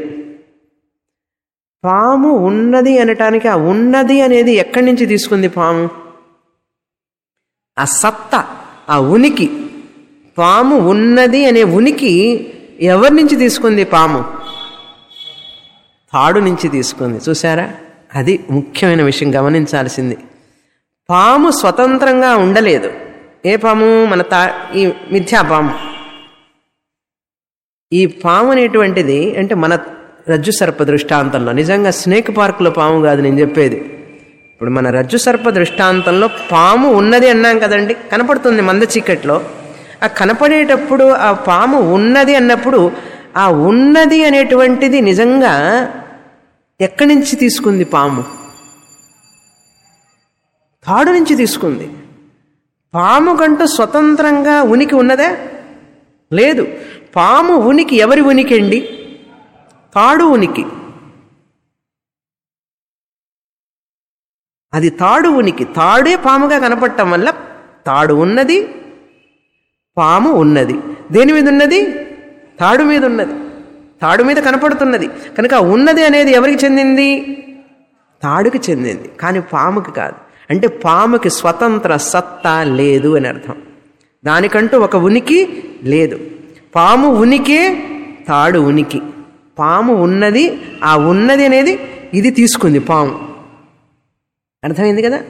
పాము ఉన్నది అనటానికి ఆ ఉన్నది అనేది ఎక్కడి నుంచి తీసుకుంది పాము ఆ సత్త ఆ ఉనికి పాము ఉన్నది అనే ఉనికి ఎవరి నుంచి తీసుకుంది పాము తాడు నుంచి తీసుకుంది చూసారా అది ముఖ్యమైన విషయం గమనించాల్సింది పాము స్వతంత్రంగా ఉండలేదు ఏ పాము మన తా ఈ మిథ్యా పాము ఈ పాము అనేటువంటిది అంటే మన రజ్జు సర్ప దృష్టాంతంలో నిజంగా స్నేక్ పార్కులో పాము కాదు నేను చెప్పేది ఇప్పుడు మన రజ్జు సర్ప దృష్టాంతంలో పాము ఉన్నది అన్నాం కదండి కనపడుతుంది మంద చీకట్లో ఆ కనపడేటప్పుడు ఆ పాము ఉన్నది అన్నప్పుడు ఆ ఉన్నది అనేటువంటిది నిజంగా ఎక్కడి నుంచి తీసుకుంది పాము తాడు నుంచి తీసుకుంది పాము కంటూ స్వతంత్రంగా ఉనికి ఉన్నదా లేదు పాము ఉనికి ఎవరి ఉనికి అండి తాడు ఉనికి అది తాడు ఉనికి తాడే పాముగా కనపడటం వల్ల తాడు ఉన్నది పాము ఉన్నది దేని మీద ఉన్నది తాడు మీద ఉన్నది తాడు మీద కనపడుతున్నది కనుక ఆ ఉన్నది అనేది ఎవరికి చెందింది తాడుకి చెందింది కానీ పాముకి కాదు అంటే పాముకి స్వతంత్ర సత్తా లేదు అని అర్థం దానికంటూ ఒక ఉనికి లేదు పాము ఉనికే తాడు ఉనికి పాము ఉన్నది ఆ ఉన్నది అనేది ఇది తీసుకుంది పాము అర్థమైంది కదా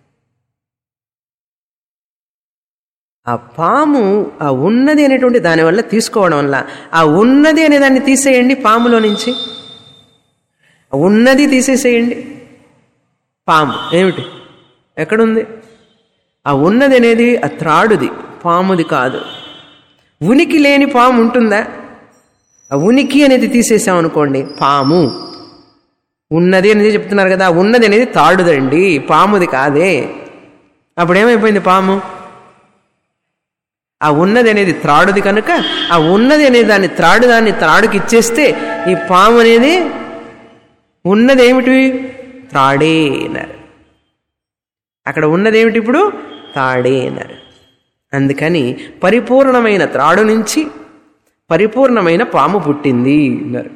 ఆ పాము ఆ ఉన్నది అనేటువంటి దానివల్ల తీసుకోవడం వల్ల ఆ ఉన్నది అనే దాన్ని తీసేయండి పాములో నుంచి ఆ ఉన్నది తీసేసేయండి పాము ఏమిటి ఎక్కడుంది ఆ ఉన్నది అనేది ఆ త్రాడుది పాముది కాదు ఉనికి లేని పాము ఉంటుందా ఆ ఉనికి అనేది తీసేసాం అనుకోండి పాము ఉన్నది అనేది చెప్తున్నారు కదా ఆ ఉన్నది అనేది తాడుదండి పాముది కాదే అప్పుడేమైపోయింది పాము ఆ ఉన్నది అనేది త్రాడుది కనుక ఆ ఉన్నది అనేది దాన్ని త్రాడు దాన్ని త్రాడుకి ఇచ్చేస్తే ఈ పాము అనేది ఉన్నది ఏమిటి త్రాడే అన్నారు అక్కడ ఉన్నది ఏమిటి ఇప్పుడు తాడే అన్నారు అందుకని పరిపూర్ణమైన త్రాడు నుంచి పరిపూర్ణమైన పాము పుట్టింది అన్నారు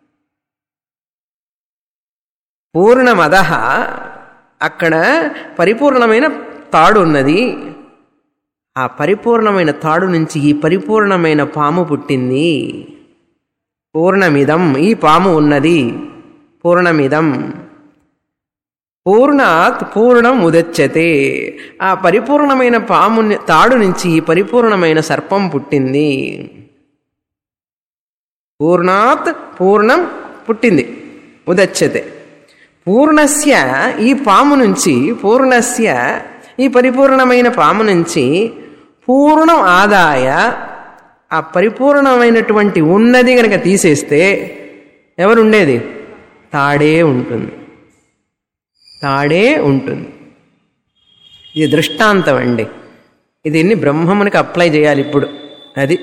పూర్ణమద అక్కడ పరిపూర్ణమైన తాడు ఉన్నది ఆ పరిపూర్ణమైన తాడు నుంచి ఈ పరిపూర్ణమైన పాము పుట్టింది పూర్ణమిదం ఈ పాము ఉన్నది పూర్ణమిదం పూర్ణాత్ పూర్ణం ఉదచ్చతే ఆ పరిపూర్ణమైన పాము తాడు నుంచి ఈ పరిపూర్ణమైన సర్పం పుట్టింది పూర్ణాత్ పూర్ణం పుట్టింది ఉదచ్చతే పూర్ణస్య ఈ పాము నుంచి పూర్ణస్య ఈ పరిపూర్ణమైన పాము నుంచి పూర్ణం ఆదాయ ఆ పరిపూర్ణమైనటువంటి ఉన్నది కనుక తీసేస్తే ఎవరుండేది తాడే ఉంటుంది తాడే ఉంటుంది ఇది దృష్టాంతం అండి దీన్ని బ్రహ్మమునికి అప్లై చేయాలి ఇప్పుడు అది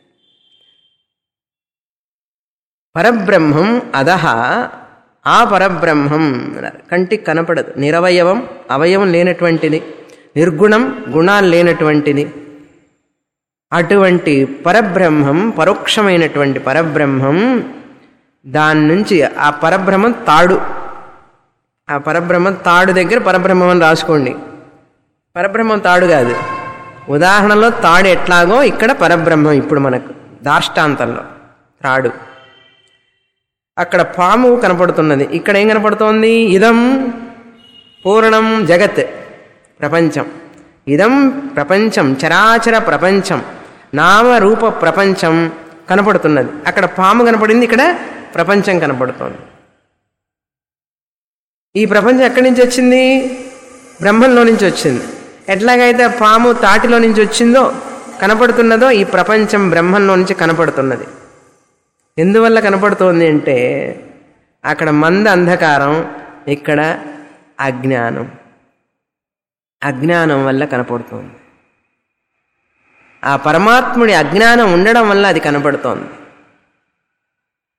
పరబ్రహ్మం అదహ ఆ పరబ్రహ్మం అన్నారు. కంటికి కనపడదు నిరవయవం అవయవం లేనటువంటిది నిర్గుణం గుణాలు లేనటువంటిది అటువంటి పరబ్రహ్మం పరోక్షమైనటువంటి పరబ్రహ్మం దాని నుంచి ఆ పరబ్రహ్మం తాడు ఆ పరబ్రహ్మం తాడు దగ్గర పరబ్రహ్మం అని రాసుకోండి పరబ్రహ్మం తాడు కాదు ఉదాహరణలో తాడు ఎట్లాగో ఇక్కడ పరబ్రహ్మం ఇప్పుడు మనకు దాష్టాంతంలో తాడు అక్కడ పాము కనపడుతున్నది ఇక్కడ ఏం కనపడుతోంది ఇదం పూర్ణం జగత్ ప్రపంచం ఇదం ప్రపంచం చరాచర ప్రపంచం నామరూప ప్రపంచం కనపడుతున్నది అక్కడ పాము కనపడింది ఇక్కడ ప్రపంచం కనపడుతోంది ఈ ప్రపంచం ఎక్కడి నుంచి వచ్చింది బ్రహ్మంలో నుంచి వచ్చింది ఎట్లాగైతే పాము తాటిలో నుంచి వచ్చిందో కనపడుతున్నదో ఈ ప్రపంచం బ్రహ్మంలో నుంచి కనపడుతున్నది ఎందువల్ల కనపడుతోంది అంటే అక్కడ మంద అంధకారం ఇక్కడ అజ్ఞానం అజ్ఞానం వల్ల కనపడుతోంది ఆ పరమాత్ముడి అజ్ఞానం ఉండడం వల్ల అది కనపడుతోంది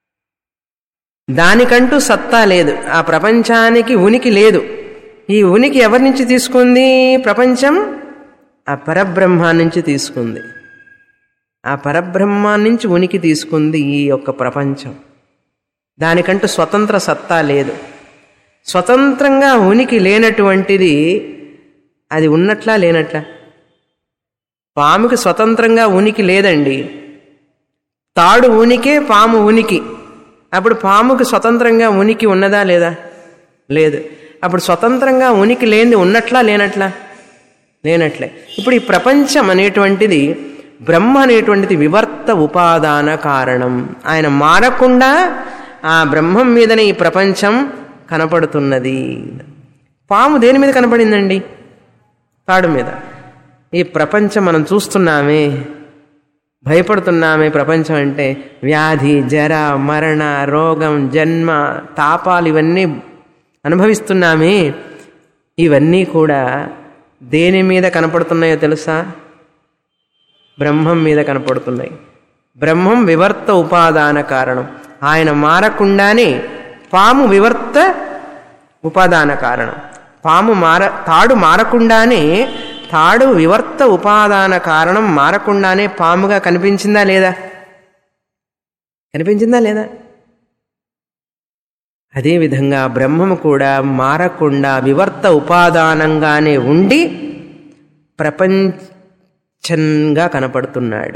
దానికంటూ సత్తా లేదు ఆ ప్రపంచానికి ఉనికి లేదు ఈ ఉనికి ఎవరి నుంచి తీసుకుంది ప్రపంచం ఆ పరబ్రహ్మా నుంచి తీసుకుంది ఆ పరబ్రహ్మా నుంచి ఉనికి తీసుకుంది ఈ యొక్క ప్రపంచం దానికంటూ స్వతంత్ర సత్తా లేదు స్వతంత్రంగా ఉనికి లేనటువంటిది అది ఉన్నట్లా లేనట్లా పాముకి స్వతంత్రంగా ఉనికి లేదండి తాడు ఉనికే పాము ఉనికి అప్పుడు పాముకి స్వతంత్రంగా ఉనికి ఉన్నదా లేదా లేదు అప్పుడు స్వతంత్రంగా ఉనికి లేనిది ఉన్నట్లా లేనట్లా లేనట్లే ఇప్పుడు ఈ ప్రపంచం అనేటువంటిది బ్రహ్మ అనేటువంటిది వివర్త ఉపాదాన కారణం ఆయన మారకుండా ఆ బ్రహ్మం మీదనే ఈ ప్రపంచం కనపడుతున్నది పాము దేని మీద కనపడిందండి తాడు మీద ఈ ప్రపంచం మనం చూస్తున్నామే భయపడుతున్నామే ప్రపంచం అంటే వ్యాధి జర మరణ రోగం జన్మ తాపాలు ఇవన్నీ అనుభవిస్తున్నామే ఇవన్నీ కూడా దేని మీద కనపడుతున్నాయో తెలుసా బ్రహ్మం మీద కనపడుతున్నాయి బ్రహ్మం వివర్త ఉపాదాన కారణం ఆయన మారకుండానే పాము వివర్త ఉపాదాన కారణం పాము మార తాడు మారకుండానే తాడు వివర్త ఉపాదాన కారణం మారకుండానే పాముగా కనిపించిందా లేదా కనిపించిందా లేదా అదేవిధంగా బ్రహ్మము కూడా మారకుండా వివర్త ఉపాదానంగానే ఉండి ప్రపంచంగా కనపడుతున్నాడు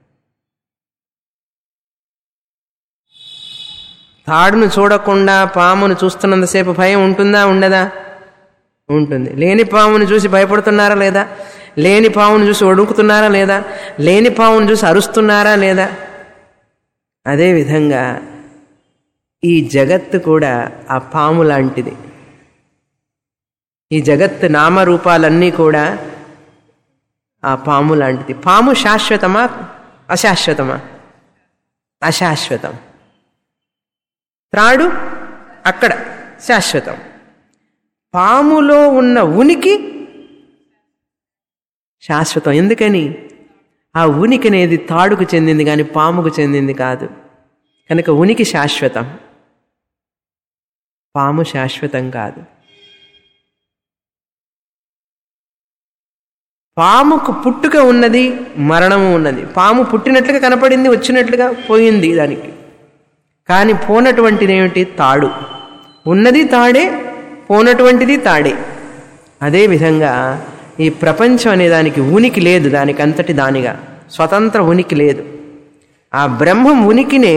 తాడును చూడకుండా పామును చూస్తున్నంతసేపు భయం ఉంటుందా ఉండదా ఉంటుంది లేని పామును చూసి భయపడుతున్నారా లేదా లేని పామును చూసి వణుకుతున్నారా లేదా లేని పామును చూసి అరుస్తున్నారా లేదా అదేవిధంగా ఈ జగత్తు కూడా ఆ పాము లాంటిది ఈ జగత్తు నామరూపాలన్నీ కూడా ఆ పాము లాంటిది పాము శాశ్వతమా అశాశ్వతమా అశాశ్వతం త్రాడు అక్కడ శాశ్వతం పాములో ఉన్న ఉనికి శాశ్వతం ఎందుకని ఆ ఉనికి అనేది తాడుకు చెందింది కానీ పాముకు చెందింది కాదు కనుక ఉనికి శాశ్వతం పాము శాశ్వతం కాదు పాముకు పుట్టుక ఉన్నది మరణము ఉన్నది పాము పుట్టినట్లుగా కనపడింది వచ్చినట్లుగా పోయింది దానికి కానీ పోనటువంటిది ఏమిటి తాడు ఉన్నది తాడే పోనటువంటిది తాడే అదేవిధంగా ఈ ప్రపంచం అనే దానికి ఉనికి లేదు దానికి అంతటి దానిగా స్వతంత్ర ఉనికి లేదు ఆ బ్రహ్మం ఉనికినే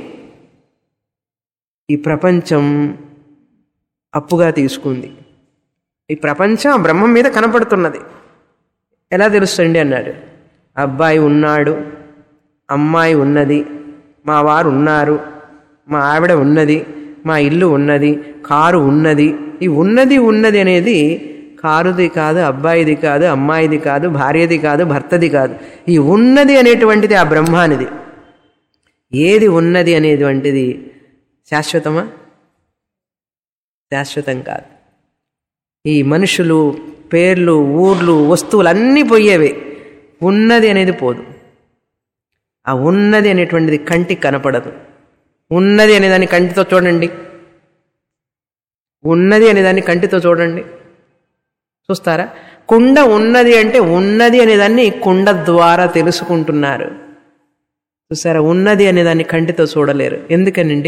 ఈ ప్రపంచం అప్పుగా తీసుకుంది ఈ ప్రపంచం ఆ బ్రహ్మం మీద కనపడుతున్నది ఎలా తెలుస్తుంది అన్నాడు అబ్బాయి ఉన్నాడు అమ్మాయి ఉన్నది మా వారు ఉన్నారు మా ఆవిడ ఉన్నది మా ఇల్లు ఉన్నది కారు ఉన్నది ఈ ఉన్నది ఉన్నది అనేది కారుది కాదు అబ్బాయిది కాదు అమ్మాయిది కాదు భార్యది కాదు భర్తది కాదు ఈ ఉన్నది అనేటువంటిది ఆ బ్రహ్మానిది ఏది ఉన్నది అనేటువంటిది శాశ్వతమా శాశ్వతం కాదు ఈ మనుషులు పేర్లు ఊర్లు వస్తువులు అన్నీ పోయేవే ఉన్నది అనేది పోదు ఆ ఉన్నది అనేటువంటిది కంటికి కనపడదు ఉన్నది అనేదాన్ని కంటితో చూడండి ఉన్నది అనేదాన్ని కంటితో చూడండి చూస్తారా కుండ ఉన్నది అంటే ఉన్నది అనేదాన్ని కుండ ద్వారా తెలుసుకుంటున్నారు చూసారా ఉన్నది అనేదాన్ని కంటితో చూడలేరు ఎందుకనండి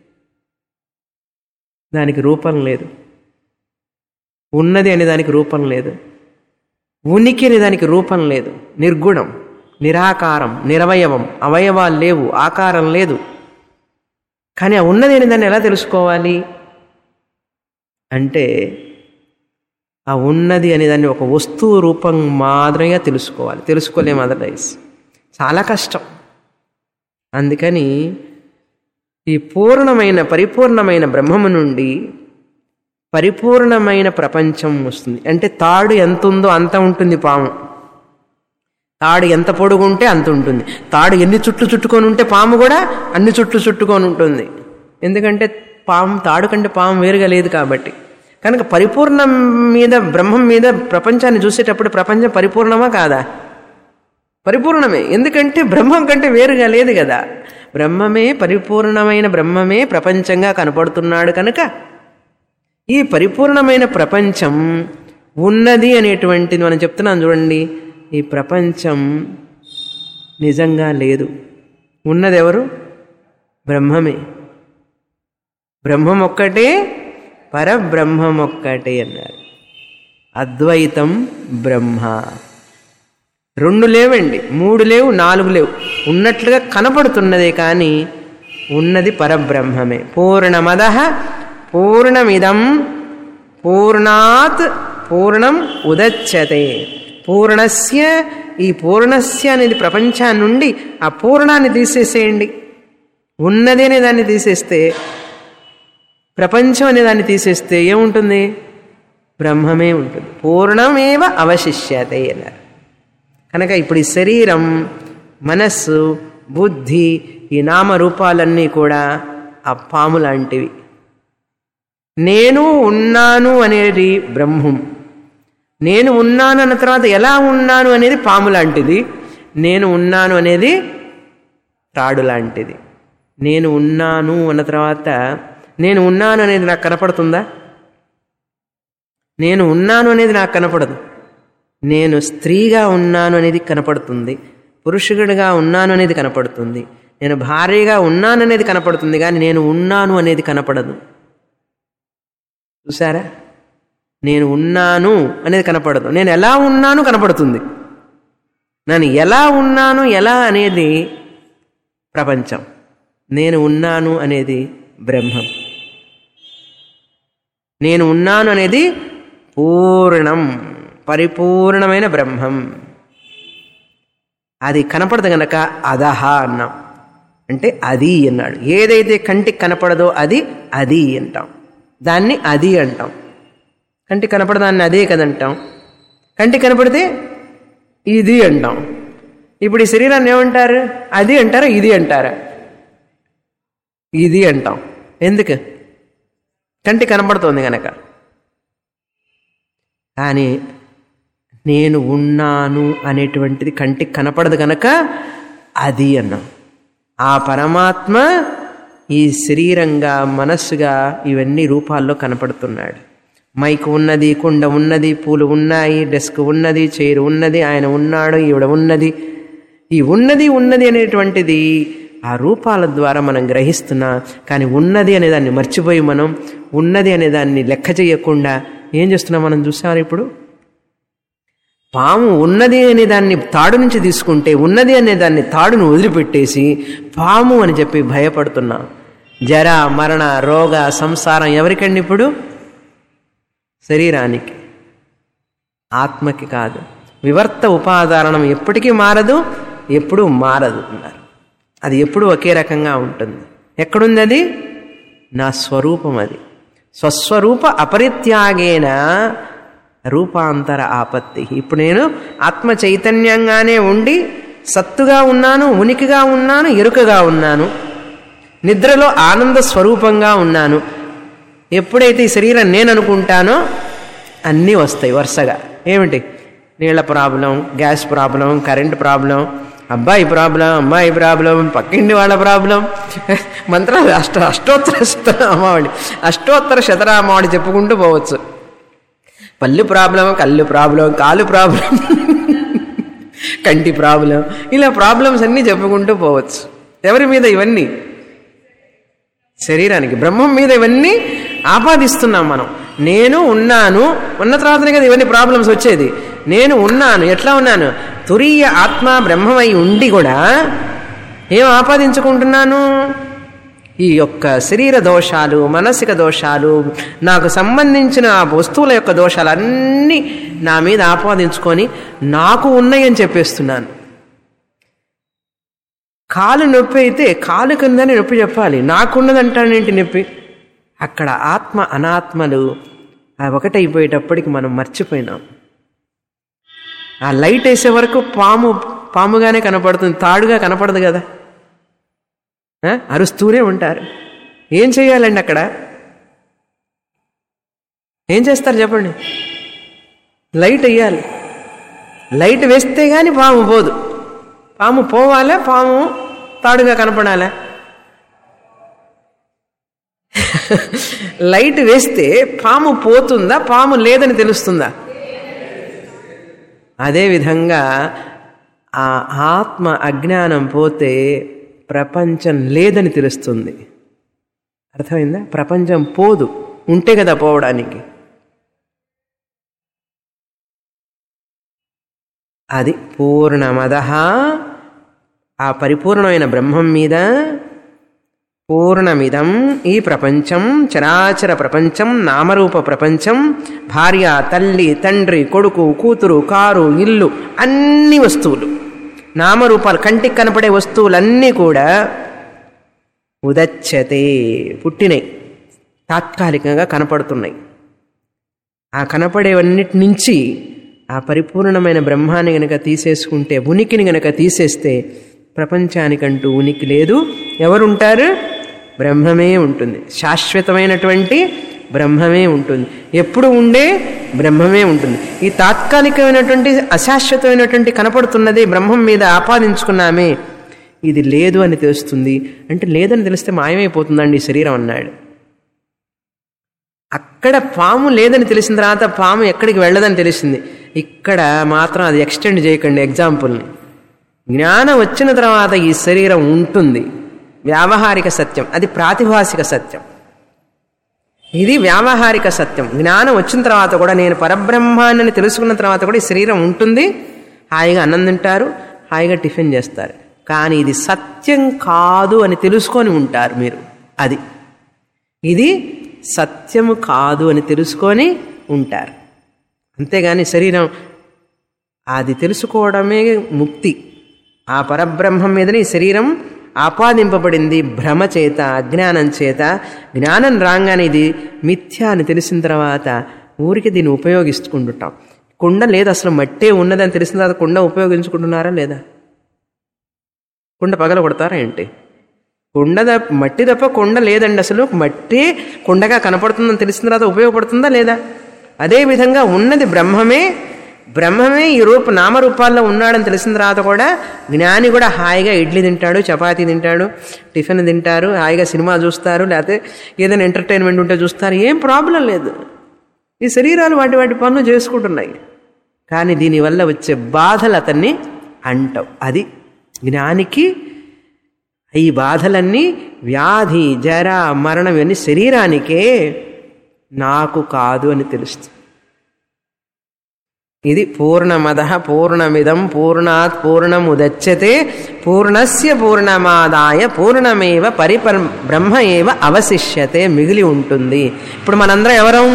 దానికి రూపం లేదు ఉన్నది అనే దానికి రూపం లేదు ఉనికి అనే దానికి రూపం లేదు నిర్గుణం నిరాకారం నిరవయవం అవయవాలు లేవు ఆకారం లేదు కానీ ఆ ఉన్నది అనే దాన్ని ఎలా తెలుసుకోవాలి అంటే ఆ ఉన్నది అనే దాన్ని ఒక వస్తువు రూపం మాదిరిగా తెలుసుకోవాలి తెలుసుకోలేము అదర్వైజ్ చాలా కష్టం అందుకని ఈ పూర్ణమైన పరిపూర్ణమైన బ్రహ్మము నుండి పరిపూర్ణమైన ప్రపంచం వస్తుంది అంటే తాడు ఎంత ఉందో అంత ఉంటుంది పాము తాడు ఎంత పొడుగుంటే అంత ఉంటుంది తాడు ఎన్ని చుట్లు చుట్టుకొని ఉంటే పాము కూడా అన్ని చుట్లు చుట్టుకొని ఉంటుంది ఎందుకంటే పాము తాడు కంటే పాము వేరుగా లేదు కాబట్టి కనుక పరిపూర్ణం మీద బ్రహ్మం మీద ప్రపంచాన్ని చూసేటప్పుడు ప్రపంచం పరిపూర్ణమా కాదా పరిపూర్ణమే ఎందుకంటే బ్రహ్మం కంటే వేరుగా లేదు కదా బ్రహ్మమే పరిపూర్ణమైన బ్రహ్మమే ప్రపంచంగా కనపడుతున్నాడు కనుక ఈ పరిపూర్ణమైన ప్రపంచం ఉన్నది అనేటువంటిది మనం చెప్తున్నాం చూడండి ఈ ప్రపంచం నిజంగా లేదు ఉన్నది ఎవరు బ్రహ్మమే బ్రహ్మం ఒక్కటే పరబ్రహ్మం ఒక్కటే అన్నారు అద్వైతం బ్రహ్మ రెండు లేవండి మూడు లేవు నాలుగు లేవు ఉన్నట్లుగా కనపడుతున్నదే కానీ ఉన్నది పరబ్రహ్మమే పూర్ణమద పూర్ణమిదం పూర్ణాత్ పూర్ణం ఉదచ్చతే పూర్ణస్య ఈ పూర్ణస్య అనేది ప్రపంచాన్ని నుండి ఆ పూర్ణాన్ని తీసేసేయండి ఉన్నది అనే దాన్ని తీసేస్తే ప్రపంచం అనే దాన్ని తీసేస్తే ఏముంటుంది బ్రహ్మమే ఉంటుంది పూర్ణమేవ అవశిష్యతే అన్నారు కనుక ఇప్పుడు ఈ శరీరం మనస్సు బుద్ధి ఈ నామరూపాలన్నీ కూడా ఆ పాము లాంటివి నేను ఉన్నాను అనేది బ్రహ్మం నేను ఉన్నాను అన్న తర్వాత ఎలా ఉన్నాను అనేది పాము లాంటిది నేను ఉన్నాను అనేది తాడు లాంటిది నేను ఉన్నాను అన్న తర్వాత నేను ఉన్నాను అనేది నాకు కనపడుతుందా నేను ఉన్నాను అనేది నాకు కనపడదు నేను స్త్రీగా ఉన్నాను అనేది కనపడుతుంది పురుషుడిగా ఉన్నాను అనేది కనపడుతుంది నేను భార్యగా ఉన్నాను అనేది కనపడుతుంది కానీ నేను ఉన్నాను అనేది కనపడదు చూసారా నేను ఉన్నాను అనేది కనపడదు నేను ఎలా ఉన్నాను కనపడుతుంది నేను ఎలా ఉన్నాను ఎలా అనేది ప్రపంచం నేను ఉన్నాను అనేది బ్రహ్మం నేను ఉన్నాను అనేది పూర్ణం పరిపూర్ణమైన బ్రహ్మం అది కనపడదు గనక అదహ అన్నాం అంటే అది అన్నాడు ఏదైతే కంటికి కనపడదో అది అది అంటాం దాన్ని అది అంటాం కంటికి కనపడదాన్ని అదే కదంటాం కంటికి కనపడితే ఇది అంటాం ఇప్పుడు ఈ శరీరాన్ని ఏమంటారు అది అంటారా ఇది అంటారా ఇది అంటాం ఎందుకు కంటి కనపడుతోంది గనక కానీ నేను ఉన్నాను అనేటువంటిది కంటికి కనపడదు గనక అది అన్నాం ఆ పరమాత్మ ఈ శరీరంగా మనస్సుగా ఇవన్నీ రూపాల్లో కనపడుతున్నాడు మైక్ ఉన్నది కుండ ఉన్నది పూలు ఉన్నాయి డెస్క్ ఉన్నది చైర్ ఉన్నది ఆయన ఉన్నాడు ఈవిడ ఉన్నది ఈ ఉన్నది ఉన్నది అనేటువంటిది ఆ రూపాల ద్వారా మనం గ్రహిస్తున్నా కానీ ఉన్నది అనే దాన్ని మర్చిపోయి మనం ఉన్నది అనే దాన్ని లెక్క చేయకుండా ఏం చేస్తున్నాం మనం చూసారు ఇప్పుడు పాము ఉన్నది అనే దాన్ని తాడు నుంచి తీసుకుంటే ఉన్నది అనే దాన్ని తాడును వదిలిపెట్టేసి పాము అని చెప్పి భయపడుతున్నాం జర మరణ రోగ సంసారం ఎవరికండి ఇప్పుడు శరీరానికి ఆత్మకి కాదు వివర్త ఉపాదారణం ఎప్పటికీ మారదు ఎప్పుడూ మారదు అన్నారు అది ఎప్పుడూ ఒకే రకంగా ఉంటుంది ఎక్కడుంది అది నా స్వరూపం అది స్వస్వరూప అపరిత్యాగేన రూపాంతర ఆపత్తి ఇప్పుడు నేను ఆత్మ చైతన్యంగానే ఉండి సత్తుగా ఉన్నాను ఉనికిగా ఉన్నాను ఎరుకగా ఉన్నాను నిద్రలో ఆనంద స్వరూపంగా ఉన్నాను ఎప్పుడైతే ఈ శరీరం నేను అనుకుంటానో అన్నీ వస్తాయి వరుసగా ఏమిటి నీళ్ళ problem gas problem current problem అబ్బాయి ప్రాబ్లం అమ్మాయి ప్రాబ్లం పక్కింటి వాళ్ళ ప్రాబ్లం మంత్రాలు అష్ట అష్టోత్తర శతనామావళి అష్టోత్తర శతనామావళి చెప్పుకుంటూ పోవచ్చు పళ్ళు ప్రాబ్లం కళ్ళు ప్రాబ్లం కాలు ప్రాబ్లం కంటి ప్రాబ్లం ఇలా ప్రాబ్లమ్స్ అన్నీ చెప్పుకుంటూ పోవచ్చు ఎవరి మీద ఇవన్నీ శరీరానికి బ్రహ్మం మీద ఇవన్నీ ఆపాదిస్తున్నాం మనం నేను ఉన్నాను ఉన్న తర్వాతనే కదా ఇవన్నీ ప్రాబ్లమ్స్ వచ్చేది నేను ఉన్నాను ఎట్లా ఉన్నాను తురీయ ఆత్మ బ్రహ్మమై ఉండి కూడా ఏం ఆపాదించుకుంటున్నాను ఈ యొక్క శరీర దోషాలు మానసిక దోషాలు నాకు సంబంధించిన ఆ వస్తువుల యొక్క దోషాలు అన్నీ నా మీద ఆపాదించుకొని నాకు ఉన్నాయని చెప్పేస్తున్నాను కాలు నొప్పి అయితే కాలు కిందని నొప్పి చెప్పాలి నాకున్నదంటానేంటి నొప్పి అక్కడ ఆత్మ అనాత్మలు ఆ ఒకటైపోయేటప్పటికి మనం మర్చిపోయినాం ఆ లైట్ వేసే వరకు పాము పాముగానే కనపడుతుంది తాడుగా కనపడదు కదా ఆ? అరుస్తూనే ఉంటారు ఏం చేయాలండి అక్కడ ఏం చేస్తారు చెప్పండి లైట్ వేయాలి లైట్ వేస్తే కానీ పాము పోదు పాము పోవాలా పాము తాడుగా కనపడాలా లైట్ వేస్తే పాము పోతుందా పాము లేదని తెలుస్తుందా అదేవిధంగా ఆ ఆత్మ అజ్ఞానం పోతే ప్రపంచం లేదని తెలుస్తుంది అర్థమైందా ప్రపంచం పోదు ఉంటే కదా పోవడానికి అది పూర్ణమద ఆ పరిపూర్ణమైన బ్రహ్మం మీద పూర్ణమిదం ఈ ప్రపంచం చరాచర ప్రపంచం నామరూప ప్రపంచం భార్య తల్లి తండ్రి కొడుకు కూతురు కారు ఇల్లు అన్ని వస్తువులు నామరూపాలు కంటికి కనపడే వస్తువులన్నీ కూడా ఉదచ్చతే పుట్టినాయి తాత్కాలికంగా కనపడుతున్నాయి ఆ కనపడేవన్నిటి నుంచి ఆ పరిపూర్ణమైన బ్రహ్మాన్ని గనక తీసేసుకుంటే ఉనికిని గనక తీసేస్తే ప్రపంచానికంటూ ఉనికి లేదు ఎవరుంటారు బ్రహ్మమే ఉంటుంది శాశ్వతమైనటువంటి బ్రహ్మమే ఉంటుంది ఎప్పుడు ఉండే బ్రహ్మమే ఉంటుంది ఈ తాత్కాలికమైనటువంటి అశాశ్వతమైనటువంటి కనపడుతున్నది బ్రహ్మం మీద ఆపాదించుకున్నామే ఇది లేదు అని తెలుస్తుంది అంటే లేదని తెలిస్తే మాయమైపోతుందండి ఈ శరీరం అన్నాడు అక్కడ పాము లేదని తెలిసిన తర్వాత పాము ఎక్కడికి వెళ్ళదని తెలిసింది ఇక్కడ మాత్రం అది ఎక్స్టెండ్ చేయకండి ఎగ్జాంపుల్ని జ్ఞానం వచ్చిన తర్వాత ఈ శరీరం ఉంటుంది వ్యావహారిక సత్యం అది ప్రాతిభాసిక సత్యం ఇది వ్యావహారిక సత్యం జ్ఞానం వచ్చిన తర్వాత కూడా నేను పరబ్రహ్మాన్ని తెలుసుకున్న తర్వాత కూడా ఈ శరీరం ఉంటుంది హాయిగా అన్నం తింటారు హాయిగా టిఫిన్ చేస్తారు కానీ ఇది సత్యం కాదు అని తెలుసుకొని ఉంటారు మీరు అది ఇది సత్యము కాదు అని తెలుసుకొని ఉంటారు అంతేగాని శరీరం అది తెలుసుకోవడమే ముక్తి ఆ పరబ్రహ్మం మీదనే ఈ శరీరం ఆపాదింపబడింది భ్రమ చేత అజ్ఞానం చేత జ్ఞానం రాగానే ఇది మిథ్య అని తెలిసిన తర్వాత ఊరికి దీన్ని ఉపయోగిస్తుకుంటుంటాం కుండ లేదు అసలు మట్టే ఉన్నదని తెలిసిన తర్వాత కుండ ఉపయోగించుకుంటున్నారా లేదా కుండ పగల కొడతారా ఏంటి కుండ తప్ప మట్టి తప్ప కుండ లేదండి అసలు మట్టి కుండగా కనపడుతుందని తెలిసిన తర్వాత ఉపయోగపడుతుందా లేదా అదేవిధంగా ఉన్నది బ్రహ్మమే బ్రహ్మమే ఈ రూప నామరూపాల్లో ఉన్నాడని తెలిసిన తర్వాత కూడా జ్ఞాని కూడా హాయిగా ఇడ్లీ తింటాడు చపాతీ తింటాడు టిఫిన్ తింటారు హాయిగా సినిమా చూస్తారు లేకపోతే ఏదైనా ఎంటర్టైన్మెంట్ ఉంటే చూస్తారు ఏం ప్రాబ్లం లేదు ఈ శరీరాలు వాటి వాటి పనులు చేసుకుంటున్నాయి కానీ దీనివల్ల వచ్చే బాధలు అతన్ని అంటవు అది జ్ఞానికి ఈ బాధలన్నీ వ్యాధి జర మరణం ఇవన్నీ శరీరానికే నాకు కాదు అని తెలుస్తుంది ఇది పూర్ణమద పూర్ణమిదం పూర్ణాత్ పూర్ణముదచ్చతే పూర్ణస్య పూర్ణమాదాయ పూర్ణమేవ పరిపర్ బ్రహ్మ ఏవ అవశిష్యతే మిగిలి ఉంటుంది ఇప్పుడు మనందరం ఎవరం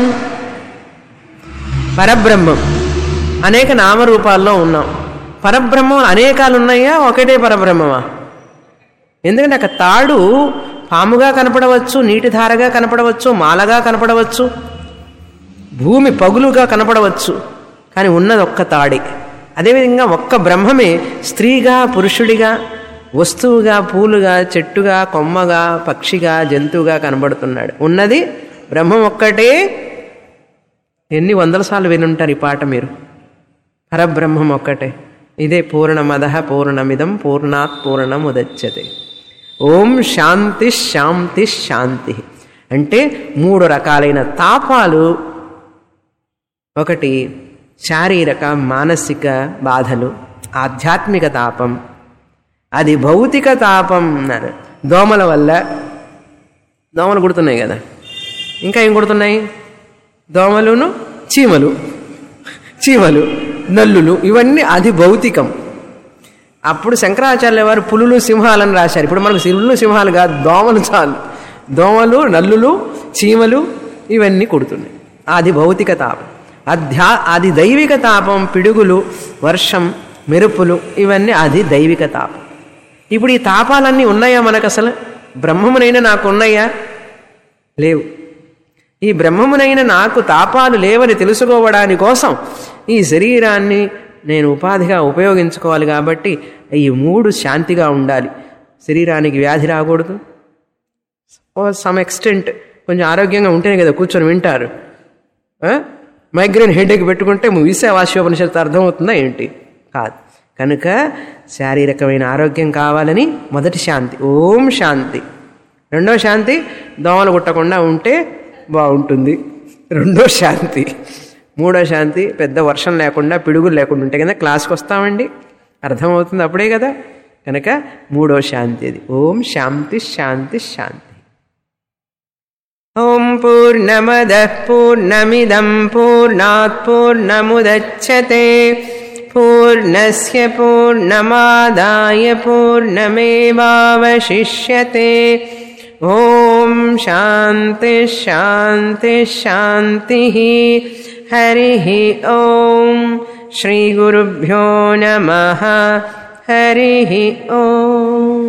పరబ్రహ్మం అనేక నామరూపాల్లో ఉన్నాం పరబ్రహ్మం అనేకాలు ఉన్నాయా ఒకటే పరబ్రహ్మమా ఎందుకంటే అక్కడ తాడు పాముగా కనపడవచ్చు నీటి ధారగా కనపడవచ్చు మాలగా కనపడవచ్చు భూమి పగులుగా కనపడవచ్చు కానీ ఉన్నది ఒక్క తాడే అదేవిధంగా ఒక్క బ్రహ్మమే స్త్రీగా పురుషుడిగా వస్తువుగా పూలుగా చెట్టుగా కొమ్మగా పక్షిగా జంతువుగా కనబడుతున్నాడు ఉన్నది బ్రహ్మం ఒక్కటే ఎన్ని వందల సార్లు వినుంటారు ఈ పాట మీరు పరబ్రహ్మం ఒక్కటే ఇదే పూర్ణమద పూర్ణమిదం పూర్ణాత్ పూర్ణం ఉదచ్చతే ఓం శాంతి శాంతి శాంతి అంటే మూడు రకాలైన తాపాలు ఒకటి శారీరక మానసిక బాధలు ఆధ్యాత్మిక తాపం అది భౌతిక తాపం అన్నారు దోమల వల్ల దోమలు కుడుతున్నాయి కదా ఇంకా ఏం కుడుతున్నాయి దోమలును చీమలు చీమలు నల్లులు ఇవన్నీ అది భౌతికం అప్పుడు శంకరాచార్య వారు పులులు సింహాలని రాశారు ఇప్పుడు మనకు పులులు సింహాలు కాదు దోమలు చాలు దోమలు నల్లులు చీమలు ఇవన్నీ కుడుతున్నాయి అది భౌతిక తాపం అధ్యా అది దైవిక తాపం పిడుగులు వర్షం మెరుపులు ఇవన్నీ అది దైవిక తాపం ఇప్పుడు ఈ తాపాలన్నీ ఉన్నాయా మనకు అసలు బ్రహ్మమునైనా నాకు ఉన్నాయా లేవు ఈ బ్రహ్మమునైన నాకు తాపాలు లేవని తెలుసుకోవడాని కోసం ఈ శరీరాన్ని నేను ఉపాధిగా ఉపయోగించుకోవాలి కాబట్టి ఈ మూడు శాంతిగా ఉండాలి శరీరానికి వ్యాధి రాకూడదు ఓ సమ్ ఎక్స్టెంట్ కొంచెం ఆరోగ్యంగా ఉంటేనే కదా కూర్చొని వింటారు మైగ్రేన్ హెడేక్ పెట్టుకుంటే విశావాస్యోపనిషత్తు అర్థమవుతుందా ఏంటి కాదు కనుక శారీరకమైన ఆరోగ్యం కావాలని మొదటి శాంతి ఓం శాంతి రెండో శాంతి దోమలు కుట్టకుండా ఉంటే బాగుంటుంది రెండో శాంతి మూడో శాంతి పెద్ద వర్షం లేకుండా పిడుగులు లేకుండా ఉంటే కదా క్లాస్కి వస్తామండి అర్థమవుతుంది అప్పుడే కదా కనుక మూడో శాంతి అది ఓం శాంతి శాంతి శాంతి ఓం పూర్ణమద పూర్ణమిదం పూర్ణాత్ పూర్ణముదచ్చతే పూర్ణస్య పూర్ణమాదాయ పూర్ణమేవావశిష్యతే ఓం శాంతి శాంతి శాంతి హరి ఓం శ్రీ గురుభ్యో నమ హరి ఓం